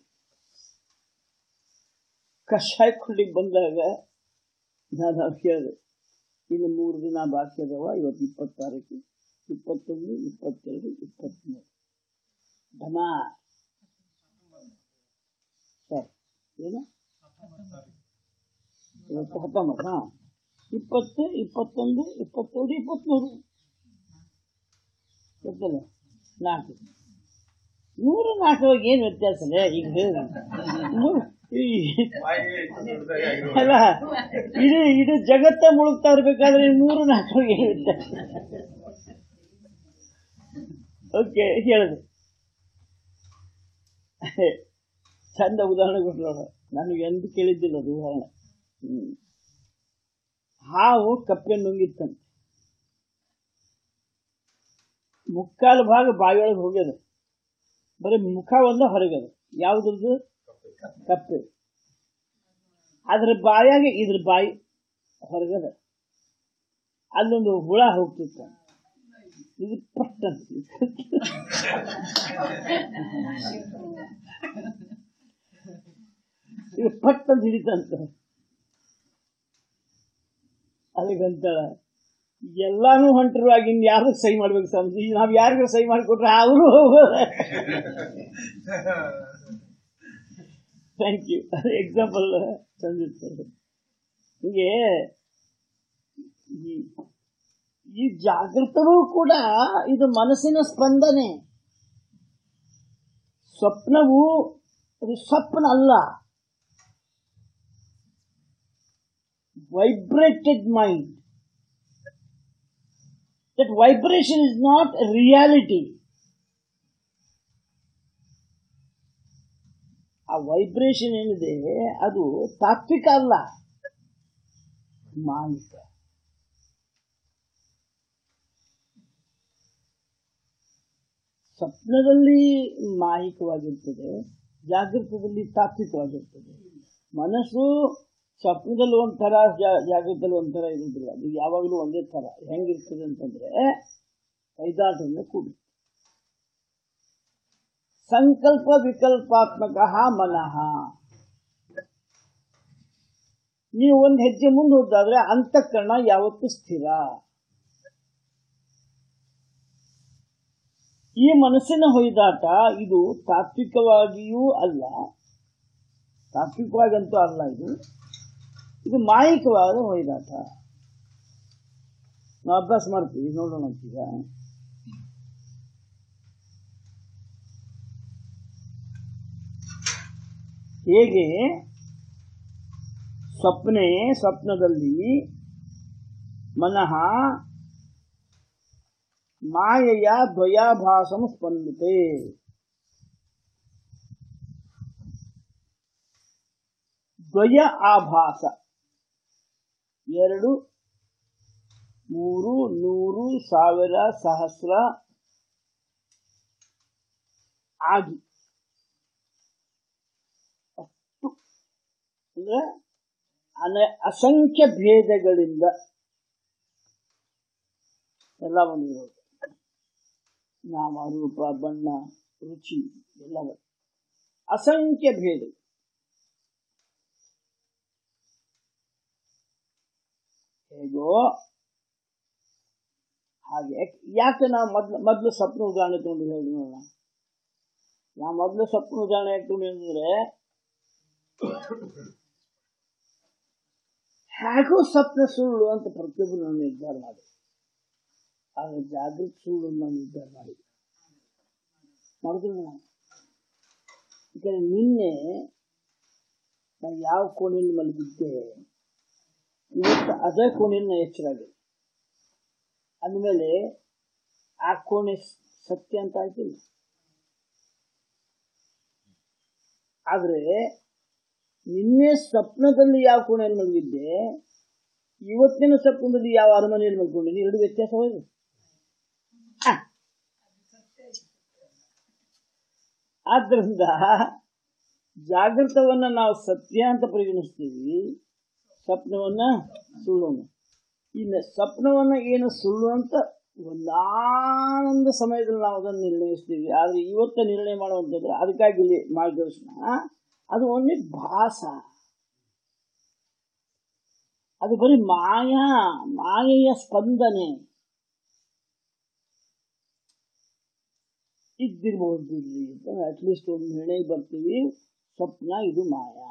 ಕಷಾಯ ಕುಡ್ಲಿಕ್ಕೆ ಬಂದಾಗ ನಾನು ಅವ್ರಿಗೆ ಹೇಳಿದೆ ಇನ್ನು ಮೂರು ದಿನ ಬಾಕಿ ಅದಾವ ಇವತ್ತು ಇಪ್ಪತ್ತಾರಕ್ಕೆ ಇಪ್ಪತ್ತೊಂದು ಇಪ್ಪತ್ತೆರಡು ಇಪ್ಪತ್ತ್ಮೂರು ಧನ ಸರ್ ಏನು ಇವತ್ತು ಹತ್ತೊಂಬತ್ತು ಹಾ ಇಪ್ಪತ್ತು ಇಪ್ಪತ್ತೊಂದು ಇಪ್ಪತ್ತೆರಡು ಇಪ್ಪತ್ತ್ಮೂರು ಗೊತ್ತಲ್ಲ ನಾಲ್ಕು ಮೂರು ನಾಲ್ಕು ಏನು ವ್ಯತ್ಯಾಸನೇ ಈಗ ಹೇಳಿ ಮೂರು- ಈ- ಅಲ್ಲ ಇಡೀ ಇಡೀ ಜಗತ್ತ ಮುಳುಗ್ತಾ ಇರ್ಬೇಕಾದ್ರೆ ಈ ಮೂರು ನಾಲ್ಕು ಏನು ವ್ಯತ್ಯಾಸ ಓಕೆ ಹೇಳಿದೆ ಚಂದ ಉದಾಹರಣೆ ಕೊಟ್ಟರು ನನಗೆ ಎಂದು ಕೇಳಿದ್ದಿಲ್ಲ ಅದು ಉದಾಹರಣೆ ಹ್ಮ್. ಹಾವು ಕಪ್ಪೆ ನುಂಗಿತ್ತಂತೆ ಮುಕ್ಕಾಲು ಭಾಗ ಬಾಯಿಯೊಳಗೆ ಹೋಗ್ಯದ ಬರೀ ಮುಖ ಒಂದ ಹೊರಗದ ಯಾವ್ದ್ರದ್ದು ಕಪ್ಪೆ ಅದ್ರ ಬಾಯಾಗ ಇದ್ರ ಬಾಯಿ ಹೊರಗದ ಅಲ್ಲೊಂದು ಹುಳ ಹೋಗ್ತಿತ್ತು ಇದು ಪಟ್ಟ ಇದು ಪಟ್ ಅಂತ ಹಿಡಿತಂತ ಅದಕ್ಕಂತಾಳ ಎಲ್ಲಾನು ಹೊಂಟರುವಾಗಿ ಇನ್ ಯಾರು ಸಹಿ ಮಾಡ್ಬೇಕು ಸ್ವಾಮೀಜಿ ನಾವ್ ಯಾರಿಗೂ ಸಹಿ ಮಾಡಿಕೊಟ್ರೆ ಅವರು ಥ್ಯಾಂಕ್ ಯು ಎಕ್ಸಾಂಪಲ್ ತಂದಿರ್ತಾರೆ ಹೀಗೆ ಈ- ಈ ಜಾಗೃತವೂ ಕೂಡ ಇದು ಮನಸ್ಸಿನ ಸ್ಪಂದನೆ ಸ್ವಪ್ನವು ಅದು ಸ್ವಪ್ನ ಅಲ್ಲ vibrated mind that vibration is not reality ಆ ವೈಬ್ರೇಷನ್ ಏನಿದೆ ಅದು ತಾತ್ವಿಕ ಅಲ್ಲ ಮಾಯಿಕ ಸ್ವಪ್ನದಲ್ಲಿ ಮಾಹಿಕವಾಗಿರ್ತದೆ ಜಾಗೃತದಲ್ಲಿ ತಾತ್ವಿಕವಾಗಿರ್ತದೆ ಮನಸ್ಸು ಸ್ವಪ್ನದಲ್ಲಿ ಒಂಥರ ಜಾ- ಜಾಗೃತದಲ್ಲಿ ಒಂಥರ ಇರುವುದಿಲ್ಲ ಅದು ಯಾವಾಗಲೂ ಒಂದೇ ಥರ ಹೆಂಗಿರ್ತದೆ ಅಂತಂದ್ರೆ ಕೈದಾಟದಿಂದ ಕೂಡಿ ಸಂಕಲ್ಪ ವಿಕಲ್ಪಾತ್ಮಕ ಮನಃ ನೀವು ಒಂದು ಹೆಜ್ಜೆ ಮುಂದೆ ಹೋದಾದ್ರೆ ಅಂತಃಕರಣ ಯಾವತ್ತೂ ಸ್ಥಿರ ಈ ಮನಸ್ಸಿನ ಹೊಯ್ದಾಟ ಇದು ತಾತ್ವಿಕವಾಗಿಯೂ ಅಲ್ಲ ತಾತ್ವಿಕವಾಗಂತೂ ಅಲ್ಲ ಇದು ಇದು ಮಾಯಿಕವಾದ ಹೊಯ್ದಾಟ ನಾವು ಅಭ್ಯಾಸ ಮಾಡ್ತೀವಿ ನೋಡೋಣ ಈಗ ಹೇಗೆ ಸ್ವಪ್ನೆ ಸ್ವಪ್ನದಲ್ಲಿ ಮನಃ ಮಾಯೆಯ ದ್ವಯಾಭಾಸಂ ಸ್ಪಂದಿತೆ ದ್ವಯ ಆಭಾಸ ಎರಡು ಮೂರು ನೂರು ಸಾವಿರ ಸಹಸ್ರ ಆಗಿ ಅಷ್ಟು ಅಂದ್ರೆ ಅನ ಅಸಂಖ್ಯ ಭೇದಗಳಿಂದ ಎಲ್ಲ ಬಂದಿರೋದು ನಾಮ ರೂಪ ಬಣ್ಣ ರುಚಿ ಎಲ್ಲ ಬಂದಿದೆ. ಅಸಂಖ್ಯ ಭೇದ ಹೇಗೋ ಹಾಗೆ ಯಾಕೆ ನಾವು ಮೊದ್ಲು ಮೊದ್ಲು ಸ್ವಪ್ನ ಉದಾಹರಣೆ ತಗೊಂಡು ಹೇಳಿ ನೋಡೋಣ ನಾವು ಮೊದಲು ಸ್ವಪ್ನ ಉದಾಹರಣೆ ಯಾಕೆ ತಗೊಂಡು ಅಂದ್ರೆ ಹೇಗೂ ಸ್ವಪ್ನ ಸುಳ್ಳು ಅಂತ ಪ್ರತಿಯೊಬ್ಬರು ನಾನು ನಿರ್ಧಾರ ಮಾಡಿ ಆಗ ಜಾಗೃತ ಸುಳ್ಳು ನಾನು ನಿರ್ಧಾರ ಮಾಡಿ ಮಾಡಿದ್ರು ನಾನು ಯಾಕಂದ್ರೆ ನಿನ್ನೆ ನಾನು ಯಾವ ಕೋಣೆಯಲ್ಲಿ ಮಲಗಿದ್ದೆ ಇವತ್ತು ಅದೇ ಕೋಣೆಯಲ್ಲಿ ನಾನು ಎಚ್ಚರಾಗಿದೆ ಅಂದಮೇಲೆ ಆ ಕೋಣೆ ಸತ್ಯ ಅಂತ ಆಯ್ತಿಲ್ಲ ಆದ್ರೆ ನಿನ್ನೆ ಸ್ವಪ್ನದಲ್ಲಿ ಯಾವ ಕೋಣೆಯಲ್ಲಿ ಮಲಗಿದ್ದೆ ಇವತ್ತಿನ ಸ್ವಪ್ನದಲ್ಲಿ ಯಾವ ಅರಮನೆಯಲ್ಲಿ ಮಲ್ಕೊಂಡಿದ್ದೆ ಎರಡು ವ್ಯತ್ಯಾಸ ಹೋಗಿದೆ ಆ. ಆದ್ರಿಂದ ಜಾಗೃತವನ್ನ ನಾವು ಸತ್ಯ ಅಂತ ಪರಿಗಣಿಸ್ತೀವಿ ಸ್ವಪ್ನವನ್ನ ಸುಳ್ಳು ಅಂತ. ಇನ್ನು ಸ್ವಪ್ನವನ್ನ ಏನು ಸುಳ್ಳು ಅಂತ ಒಂದಾನೊಂದು ಸಮಯದಲ್ಲಿ ನಾವು ಅದನ್ನು ನಿರ್ಣಯಿಸ್ತೀವಿ ಆದ್ರೆ ಇವತ್ತು ನಿರ್ಣಯ ಮಾಡುವಂಥದ್ದು ಅದಕ್ಕಾಗಿ ಇಲ್ಲಿ ಮಾರ್ಗದರ್ಶನ ಅದು ಒಂದೇ ಭಾಸ ಅದು ಬರೀ ಮಾಯಾ ಮಾಯೆಯ ಸ್ಪಂದನೆ ಇದ್ದಿರ್ಬೋದು ಇಲ್ಲಿ ಅಂತ ಅಟ್ಲೀಸ್ಟ್ ಒಂದು ನಿರ್ಣಯ ಬರ್ತೀವಿ ಸ್ವಪ್ನ ಇದು ಮಾಯಾ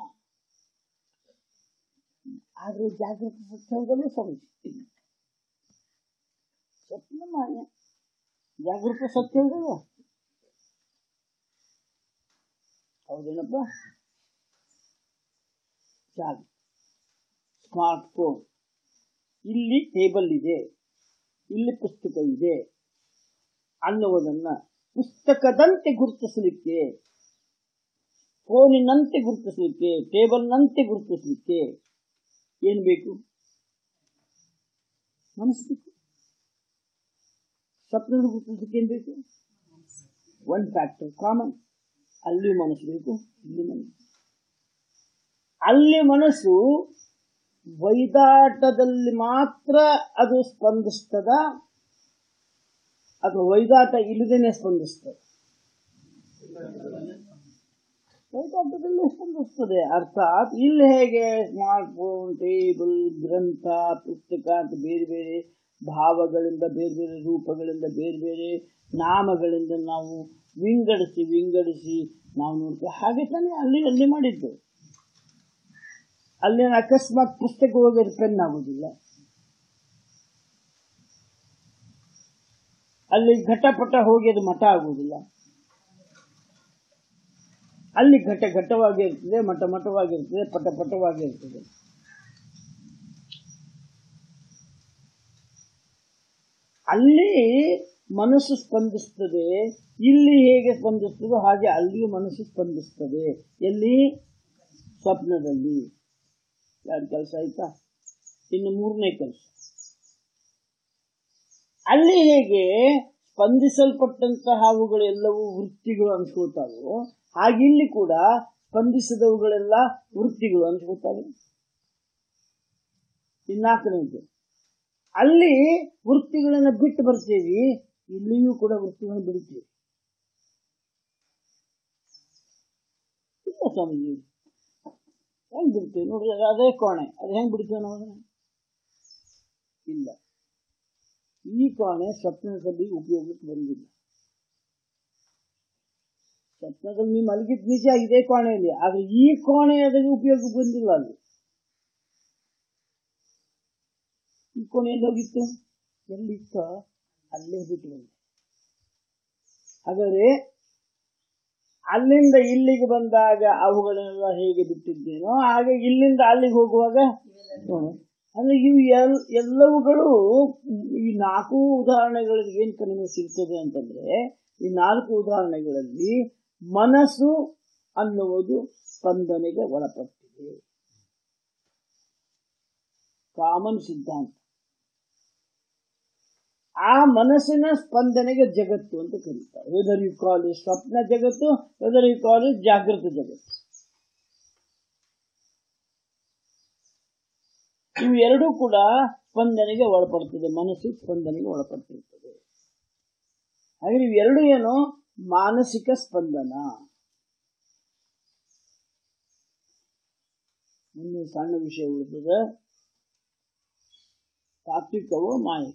ಆದ್ರೆ ಜಾಗೃತಿ ಸತ್ಯದಲ್ಲೂ ಸಮಸ್ಯೆ ಸ್ವಪ್ನ ಮಾಯ ಜಾಗೃತ ಸತ್ಯ ಇದೆಯಲ್ಲ ಹೌದೇನಪ್ಪ ಜಾಗ ಸ್ಮಾರ್ಟ್ ಫೋನ್ ಇಲ್ಲಿ ಟೇಬಲ್ ಇದೆ ಇಲ್ಲಿ ಪುಸ್ತಕ ಇದೆ ಅನ್ನುವುದನ್ನ ಪುಸ್ತಕದಂತೆ ಗುರುತಿಸಲಿಕ್ಕೆ ಫೋನಿನಂತೆ ಗುರುತಿಸಲಿಕ್ಕೆ ಟೇಬಲ್ನಂತೆ ಗುರುತಿಸಲಿಕ್ಕೆ ಏನು ಬೇಕು ಮನಸ್ಸು ಬೇಕು ಸ್ವಪ್ನದ ಗುರುತಿಸಲಿಕ್ಕೆ ಏನು ಬೇಕು ಒನ್ ಫ್ಯಾಕ್ಟರ್ ಕಾಮನ್ ಅಲ್ಲಿ ಮನಸ್ಸು ಬೇಕು ಇಲ್ಲಿ ಮನಸ್ಸು ಅಲ್ಲಿ ಮನಸ್ಸು ವೈದಾಟದಲ್ಲಿ ಮಾತ್ರ ಅದು ಸ್ಪಂದಿಸ್ತದ ಅಥವಾ ವೈದಾಟ ಇಲ್ಲದೇನೆ ಸ್ಪಂದಿಸ್ತದೆ ವೈದಾಟದಲ್ಲಿ ಸ್ಪಂದಿಸ್ತದೆ ಅರ್ಥಾತ್ ಇಲ್ಲಿ ಹೇಗೆ ಸ್ಮಾರ್ಟ್ ಫೋನ್ ಟೇಬಲ್ ಗ್ರಂಥ ಪುಸ್ತಕ ಅಂತ ಬೇರೆ ಬೇರೆ ಭಾವಗಳಿಂದ ಬೇರೆ ಬೇರೆ ರೂಪಗಳಿಂದ ಬೇರೆ ಬೇರೆ ನಾಮಗಳಿಂದ ನಾವು ವಿಂಗಡಿಸಿ ವಿಂಗಡಿಸಿ ನಾವು ನೋಡ್ತೇವೆ ಹಾಗೆ ತಾನೇ ಅಲ್ಲಿ ಅಲ್ಲಿ ಮಾಡಿದ್ದು ಅಲ್ಲಿ ಅಕಸ್ಮಾತ್ ಪುಸ್ತಕ ಹೋಗೋದು ಪೆನ್ ಆಗುದಿಲ್ಲ ಅಲ್ಲಿ ಘಟಪಟ ಹೋಗಿ ಅದು ಮಠ ಆಗುವುದಿಲ್ಲ ಅಲ್ಲಿ ಘಟ ಘಟವಾಗಿ ಇರ್ತದೆ ಮಠ ಮಠವಾಗಿರ್ತದೆ ಪಟ ಪಟವಾಗಿ ಇರ್ತದೆ ಅಲ್ಲಿ ಮನಸ್ಸು ಸ್ಪಂದಿಸ್ತದೆ ಇಲ್ಲಿ ಹೇಗೆ ಸ್ಪಂದಿಸ್ತದೋ ಹಾಗೆ ಅಲ್ಲಿಯೂ ಮನಸ್ಸು ಸ್ಪಂದಿಸ್ತದೆ ಎಲ್ಲಿ ಸ್ವಪ್ನದಲ್ಲಿ ಎರಡು ಕೆಲಸ ಆಯ್ತಾ ಇನ್ನು ಮೂರನೇ ಕೆಲಸ ಅಲ್ಲಿ ಹೇಗೆ ಸ್ಪಂದಿಸಲ್ಪಟ್ಟಂತಹ ಅವುಗಳೆಲ್ಲವೂ ವೃತ್ತಿಗಳು ಅನ್ಸ್ಕೊತಾವೋ ಹಾಗೆ ಇಲ್ಲಿ ಕೂಡ ಸ್ಪಂದಿಸಿದವುಗಳೆಲ್ಲ ವೃತ್ತಿಗಳು ಅನ್ಸ್ಕೊತಾವೆ ಇನ್ನಾಲ್ಕನೇದು ಅಲ್ಲಿ ವೃತ್ತಿಗಳನ್ನ ಬಿಟ್ಟು ಬರ್ತೀವಿ ಇಲ್ಲಿಯೂ ಕೂಡ ವೃತ್ತಿಗಳನ್ನು ಬಿಡ್ತೀವಿ ಇಲ್ಲ ಸ್ವಾಮೀಜಿ ಹೆಂಗ್ ಬಿಡ್ತೀವಿ ನೋಡ್ರಿ ಅದು ಅದೇ ಕೋಣೆ ಅದು ಹೆಂಗ್ ಬಿಡ್ತೀವಿ ನಾವು ಅದನ್ನ? ಇಲ್ಲ ಈ ಕೋಣೆ ಸ್ವಪ್ನದಲ್ಲಿ ಉಪಯೋಗಕ್ಕೆ ಬಂದಿಲ್ಲ ಸ್ವಪ್ನದಲ್ಲಿ ನೀವು ಮಲಗಿದ್ ನಿಜ ಇದೇ ಕೋಣೆಯಲ್ಲಿ ಆದ್ರೆ ಈ ಕೋಣೆ ಅದಕ್ಕೆ ಉಪಯೋಗಕ್ಕೆ ಬಂದಿಲ್ಲ ಅಲ್ಲಿ ಈ ಕೋಣೆ ಎಲ್ಲಿ ಹೋಗಿತ್ತು ಎಲ್ಲಿತ್ತು ಅಲ್ಲೇ ಬಿಟ್ಟು ಬಂದೆ ಹಾಗಾದ್ರೆ ಅಲ್ಲಿಂದ ಇಲ್ಲಿಗೆ ಬಂದಾಗ ಅವುಗಳನ್ನೆಲ್ಲ ಹೇಗೆ ಬಿಟ್ಟಿದ್ದೇನೋ ಹಾಗೆ ಇಲ್ಲಿಂದ ಅಲ್ಲಿಗೆ ಹೋಗುವಾಗ ಹ್ಮ್. ಅಂದ್ರೆ ಇವು ಎಲ್ ಎಲ್ಲವುಗಳು ಈ ನಾಲ್ಕು ಉದಾಹರಣೆಗಳಿಗೆ ಏನ್ ಕಡಿಮೆ ಸಿಗ್ತದೆ ಅಂತಂದ್ರೆ ಈ ನಾಲ್ಕು ಉದಾಹರಣೆಗಳಲ್ಲಿ ಮನಸ್ಸು ಅನ್ನುವುದು ಸ್ಪಂದನೆಗೆ ಒಳಪಟ್ಟಿದೆ ಕಾಮನ್ ಸಿದ್ಧಾಂತ ಆ ಮನಸ್ಸಿನ ಸ್ಪಂದನೆಗೆ ಜಗತ್ತು ಅಂತ ಕರೀತಾರೆ ವೆದರ್ ಯು ಕಾಲ್ ಇಟ್ ಸ್ವಪ್ನ ಜಗತ್ತು ವೆದರ್ ಯು ಕಾಲ್ ಇಟ್ ಜಾಗೃತ ಜಗತ್ತು ಇವು ಎರಡೂ ಕೂಡ ಸ್ಪಂದನೆಗೆ ಒಳಪಡ್ತದೆ ಮನಸ್ಸು ಸ್ಪಂದನೆಗೆ ಒಳಪಟ್ಟಿರ್ತದೆ ಹಾಗೆ ಇವೆರಡು ಏನು ಮಾನಸಿಕ ಸ್ಪಂದನ ಮುಂದೆ ಸಣ್ಣ ವಿಷಯ ಉಳಿತದೆ ತಾತ್ವಿಕವೋ ಮಾಯಿಕ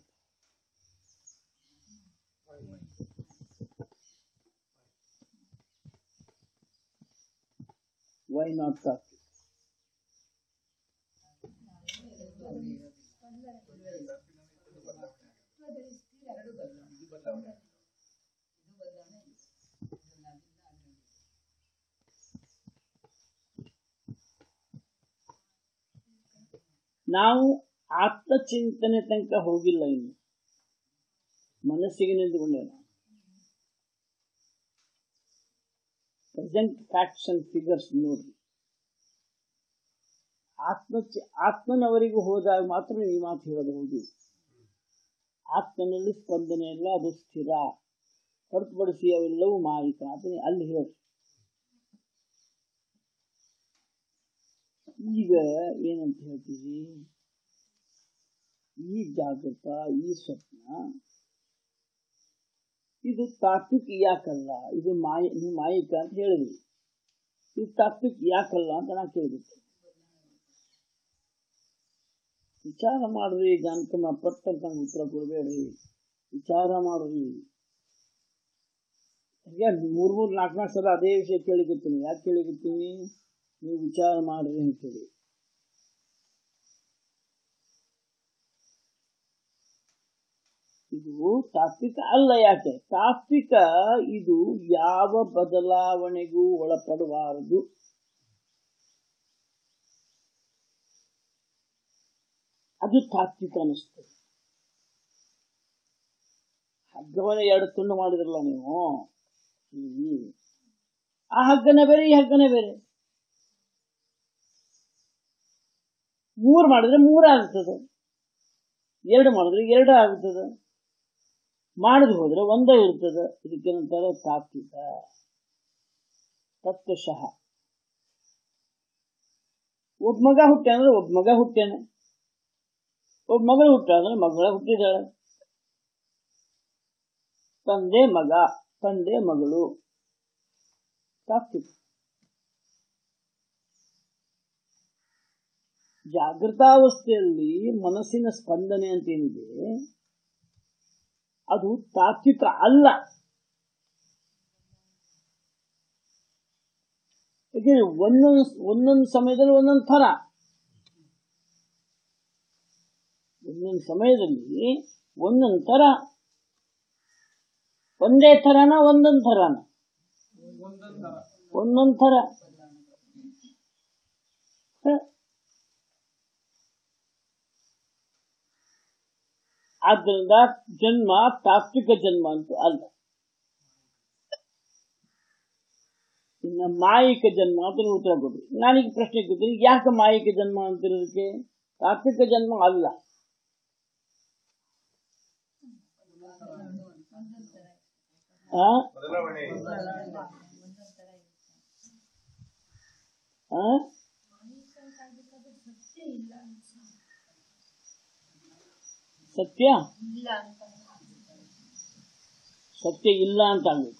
ವೈ ನಾಟ್ ತಾತ್ವಿಕ ನಾವು ಆತ್ಮಚಿಂತನೆ ತನಕ ಹೋಗಿಲ್ಲ ಇನ್ನು ಮನಸ್ಸಿಗೆ ನಿಂತುಕೊಂಡೆ ನಾವು ಪ್ರೆಸೆಂಟ್ ಫ್ಯಾಕ್ಟ್ಸ್ ಅಂಡ್ ಫಿಗರ್ಸ್ ನೋಡ್ರಿ ಆತ್ಮ ಆತ್ಮನವರಿಗೂ ಹೋದಾಗ ಮಾತ್ರ ಈ ಮಾತು ಹೇಳಬಹುದು ಆತ್ಮನಲ್ಲಿ ಸ್ಪಂದನೆ ಇಲ್ಲ ಅದು ಸ್ಥಿರ ಹೊರತುಪಡಿಸಿ ಅವೆಲ್ಲವೂ ಮಾಯಿಕ ಅದನ್ನೇ ಅಲ್ಲಿ ಹೇಳಿ ಈಗ ಏನಂತ ಹೇಳ್ತೀವಿ ಈ ಜಾಗೃತ ಈ ಸ್ವಪ್ನ ಇದು ತಾತ್ವಿಕ ಯಾಕಲ್ಲ ಇದು ಮಾಯ ನೀವು ಮಾಯಿಕ ಅಂತ ಹೇಳಿದ್ರಿ ಇದು ತಾತ್ವಿಕ ಯಾಕಲ್ಲ ಅಂತ ನಾ ಕೇಳಿಬಿಟ್ಟೆ ವಿಚಾರ ಮಾಡ್ರಿ ಜಾನಕಮ್ಮ ಪಟ್ಟಂತ ಉತ್ತರ ಕೊಡಬೇಡ್ರಿ ವಿಚಾರ ಮಾಡ್ರಿ ಹೀಗೆ ಮೂರ್ ಮೂರ್ ನಾಲ್ಕು ನಾಲ್ಕು ಸಲ ಅದೇ ವಿಷಯ ಕೇಳಿಕತ್ತೀನಿ ಯಾಕೆ ಕೇಳಿಕತ್ತೀನಿ ನೀವು ವಿಚಾರ ಮಾಡ್ರಿ ಅಂತೇಳಿ ಇದು ತಾತ್ವಿಕ ಅಲ್ಲ ಯಾಕೆ ತಾತ್ವಿಕ ಇದು ಯಾವ ಬದಲಾವಣೆಗೂ ಒಳಪಡಬಾರದು ಅದು ತಾತ್ವಿಕ ಅನಿಸ್ತದೆ ಹಗ್ಗವನ್ನ ಎರಡು ತುಂಡು ಮಾಡಿದ್ರಲ್ಲ ನೀವು ಹ್ಮ್. ಆ ಹಗ್ಗನೇ ಬೇರೆ ಈ ಹಗ್ಗನೇ ಬೇರೆ ಮೂರು ಮಾಡಿದ್ರೆ ಮೂರು ಆಗ್ತದೆ ಎರಡು ಮಾಡಿದ್ರೆ ಎರಡು ಆಗ್ತದೆ ಮಾಡದ್ ಹೋದ್ರೆ ಒಂದೇ ಇರ್ತದೆ ಇದಕ್ಕೇನಂತಾರೆ ತಾತ್ವಿಕ ತತ್ವಶಃ ಒಬ್ಬ ಮಗ ಹುಟ್ಟ ಅಂದ್ರೆ ಒಬ್ಬ ಮಗ ಹುಟ್ಟ್ಯಾನೆ ಒಬ್ಬ ಮಗಳು ಹುಟ್ಟ ಅಂದ್ರೆ ಮಗಳ ಹುಟ್ಟಿದಾಳೆ ತಂದೆ ಮಗ ತಂದೆ ಮಗಳು ತಾತ್ವಿಕ ಜಾಗೃತಾವಸ್ಥೆಯಲ್ಲಿ ಮನಸ್ಸಿನ ಸ್ಪಂದನೆ ಅಂತ ಏನಿದೆ ಅದು ತಾತ್ವಿಕ ಅಲ್ಲ ಯಾಕೆಂದ್ರೆ ಒಂದೊಂದು ಒಂದೊಂದು ಸಮಯದಲ್ಲಿ ಒಂದೊಂದು ಥರ ಒಂದೊಂದು ಸಮಯದಲ್ಲಿ ಒಂದೊಂದು ಥರ ಒಂದೇ ಥರನ ಒಂದೊಂದು ಥರನ ಒಂದೊಂದು ಥರ ಹ. ಆದ್ದರಿಂದ ಜನ್ಮ ತಾತ್ವಿಕ ಜನ್ಮ ಅಂತೂ ಅಲ್ಲ ಇನ್ನ ಮಾಯಿಕ ಜನ್ಮ ಅಂತ ನೀವು ಉತ್ತರ ಕೊಡ್ರಿ ನಾನೀಗ ಪ್ರಶ್ನೆ ಕೇಳ್ತೀನಿ ಯಾಕೆ ಮಾಯಿಕ ಜನ್ಮ ಅಂತಿರೋದಕ್ಕೆ ತಾತ್ವಿಕ ಜನ್ಮ ಅಲ್ಲ ಆ? ಆ? ಸತ್ಯ ಸತ್ಯ ಇಲ್ಲ ಅಂತ ಅನ್ಬೇಕು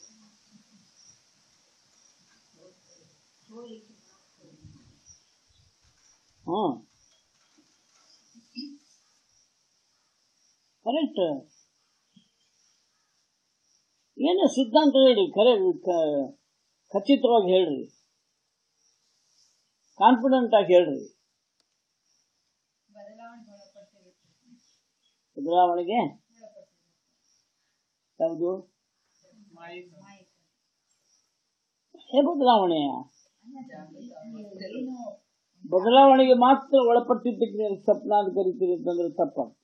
ಹಾ ಕರೆಕ್ಟ್ ಏನು ಸಿದ್ಧಾಂತ ಹೇಳ್ರಿ ಖರೆ ಕ- ಖಚಿತವಾಗಿ ಹೇಳ್ರಿ ಕಾನ್ಫಿಡೆಂಟ್ ಆಗಿ ಹೇಳ್ರಿ ಬದಲಾವಣೆಗೆ ಯಾವುದು ಹೇ ಬದಲಾವಣೆಯ ಬದಲಾವಣೆಗೆ ಮಾತ್ರ ಒಳಪಟ್ಟಿದ್ದಕ್ಕೆ ನೀವು ಸ್ವಪ್ನ ಅಂತ ಕರಿತೀರಿ ಅಂತಂದ್ರೆ ತಪ್ಪಾಗ್ತದೆ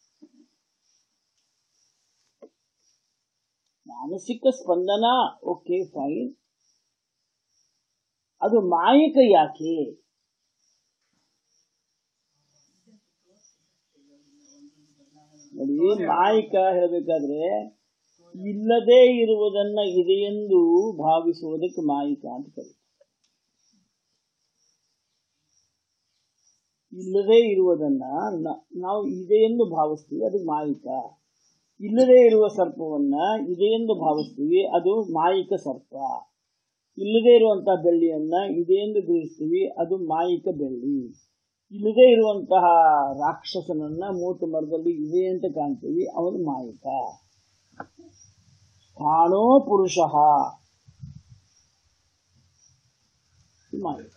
ಮಾನಸಿಕ ಸ್ಪಂದನ ಓಕೆ ಫೈನ್ ಅದು ಮಾಯಿಕ ಯಾಕೆ ನೋಡಿ ಮಾಯಿಕ ಹೇಳಬೇಕಾದ್ರೆ ಇಲ್ಲದೇ ಇರುವುದನ್ನ ಇದೆಯೆಂದು ಭಾವಿಸುವುದಕ್ಕೆ ಮಾಯಿಕ ಅಂತ ಕರೀತಾರೆ ಇಲ್ಲದೇ ಇರುವುದನ್ನ ನ- ನಾವು ಇದೆಯೆಂದು ಭಾವಿಸ್ತೀವಿ ಅದು ಮಾಯಿಕ ಇಲ್ಲದೇ ಇರುವ ಸರ್ಪವನ್ನ ಇದೆಯೆಂದು ಭಾವಿಸ್ತೀವಿ ಅದು ಮಾಯಿಕ ಸರ್ಪ ಇಲ್ಲದೇ ಇರುವಂತಹ ಬೆಳ್ಳಿಯನ್ನ ಇದೆಯೆಂದು ಗ್ರಹಿಸ್ತೀವಿ ಅದು ಮಾಯಿಕ ಬೆಳ್ಳಿ ಇಲ್ಲದೇ ಇರುವಂತಹ ರಾಕ್ಷಸನನ್ನ ಮೂತು ಮರದಲ್ಲಿ ಇದೆ ಅಂತ ಕಾಣ್ತೀವಿ ಅವನು ಮಾಯಿಕ ಕಾಣೋ ಪುರುಷ ಮಾಯಿಕ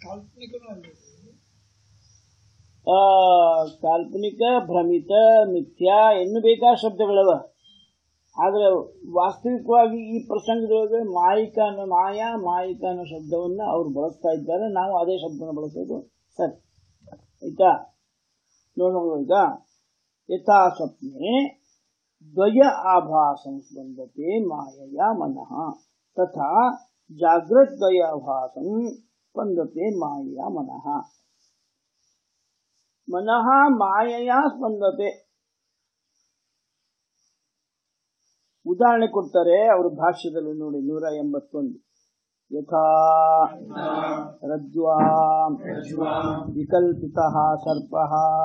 ಆ, ಕಾಲ್ಪನಿಕ ಭ್ರಮಿತ ಮಿಥ್ಯ ಇನ್ನು ಬೇಕಾದ ಶಬ್ದಗಳವ ಆದ್ರೆ ವಾಸ್ತವಿಕವಾಗಿ ಈ ಪ್ರಸಂಗದೊಳಗೆ ಮಾಯಿಕ ಅನ್ನೋ ಮಾಯಾ ಮಾಯಿಕ ಅನ್ನೋ ಶಬ್ದವನ್ನ ಅವ್ರು ಬಳಸ್ತಾ ಇದ್ದಾರೆ ನಾವು ಅದೇ ಶಬ್ದನ ಬಳಸೋದು ಸರಿ ಆಯ್ತಾ ನೋಡೋಣ ಈಗ ಯಥಾ ಸ್ವಪ್ನೆ ದ್ವಯ ಆಭಾಸಂ ಸ್ಪಂದತೆ ಮಾಯಯ ಮನಃ ತಥಾ ಜಾಗೃದ್ವಯಾಭಾಸಂ ಸ್ಪಂದತೆ ಮಾಯಯ ಮನಃ ಮನಃ ಮಾಯಯ ಸ್ಪಂದತೆ ಉದಾಹರಣೆ ಕೊಡ್ತಾರೆ ಅವ್ರ ಭಾಷ್ಯದಲ್ಲಿ ನೋಡಿ ನೂರ ಎಂಬತ್ತೊಂದು ಯಥಾ ರಜ್ವಾಂ ವಿಕಲ್ಪಿತ ಸರ್ಪ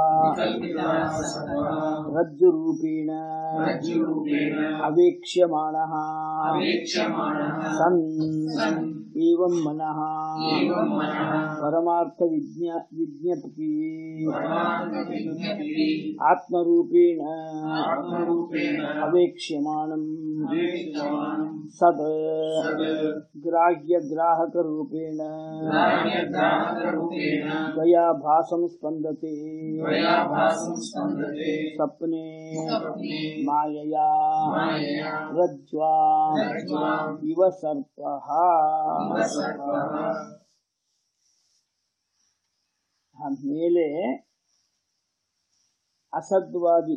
ರಜ್ಜುರೂಪೇಣ ಅವೇಕ್ಷ್ಯಮಾಣ ಸನ್ ಏವಂ ಮನಃ एवं मनः ಪರಮಾರ್ಥ ವಿಜ್ಞ ವಿಜ್ಞಪ್ತಿ परमार्थविज्ञप्ति ಆತ್ಮರೂಪೇಣ आत्मरूपेण ಅವೇಕ್ಷ್ಯಮಾಣಂ अवेक्षमाणं ಸದ್ सद् ಗ್ರಾಹ್ಯ ಗ್ರಾಹಕ ರೂಪೇಣ ग्राह्यग्राहकरूपेण ದಯಾಭಾಸಂ ಸ್ಪಂದತೆ त्वयाभासं स्पन्दते ಸ್ವಪ್ನೆ स्वप्ने ಮಾಯಯಾ मायया ರಜ್ವಾ रज्ज्वा ಇವ ಸರ್ಪಃ इव सर्पः ಮೇಲೆ ಅಸದ್ವಾದಿ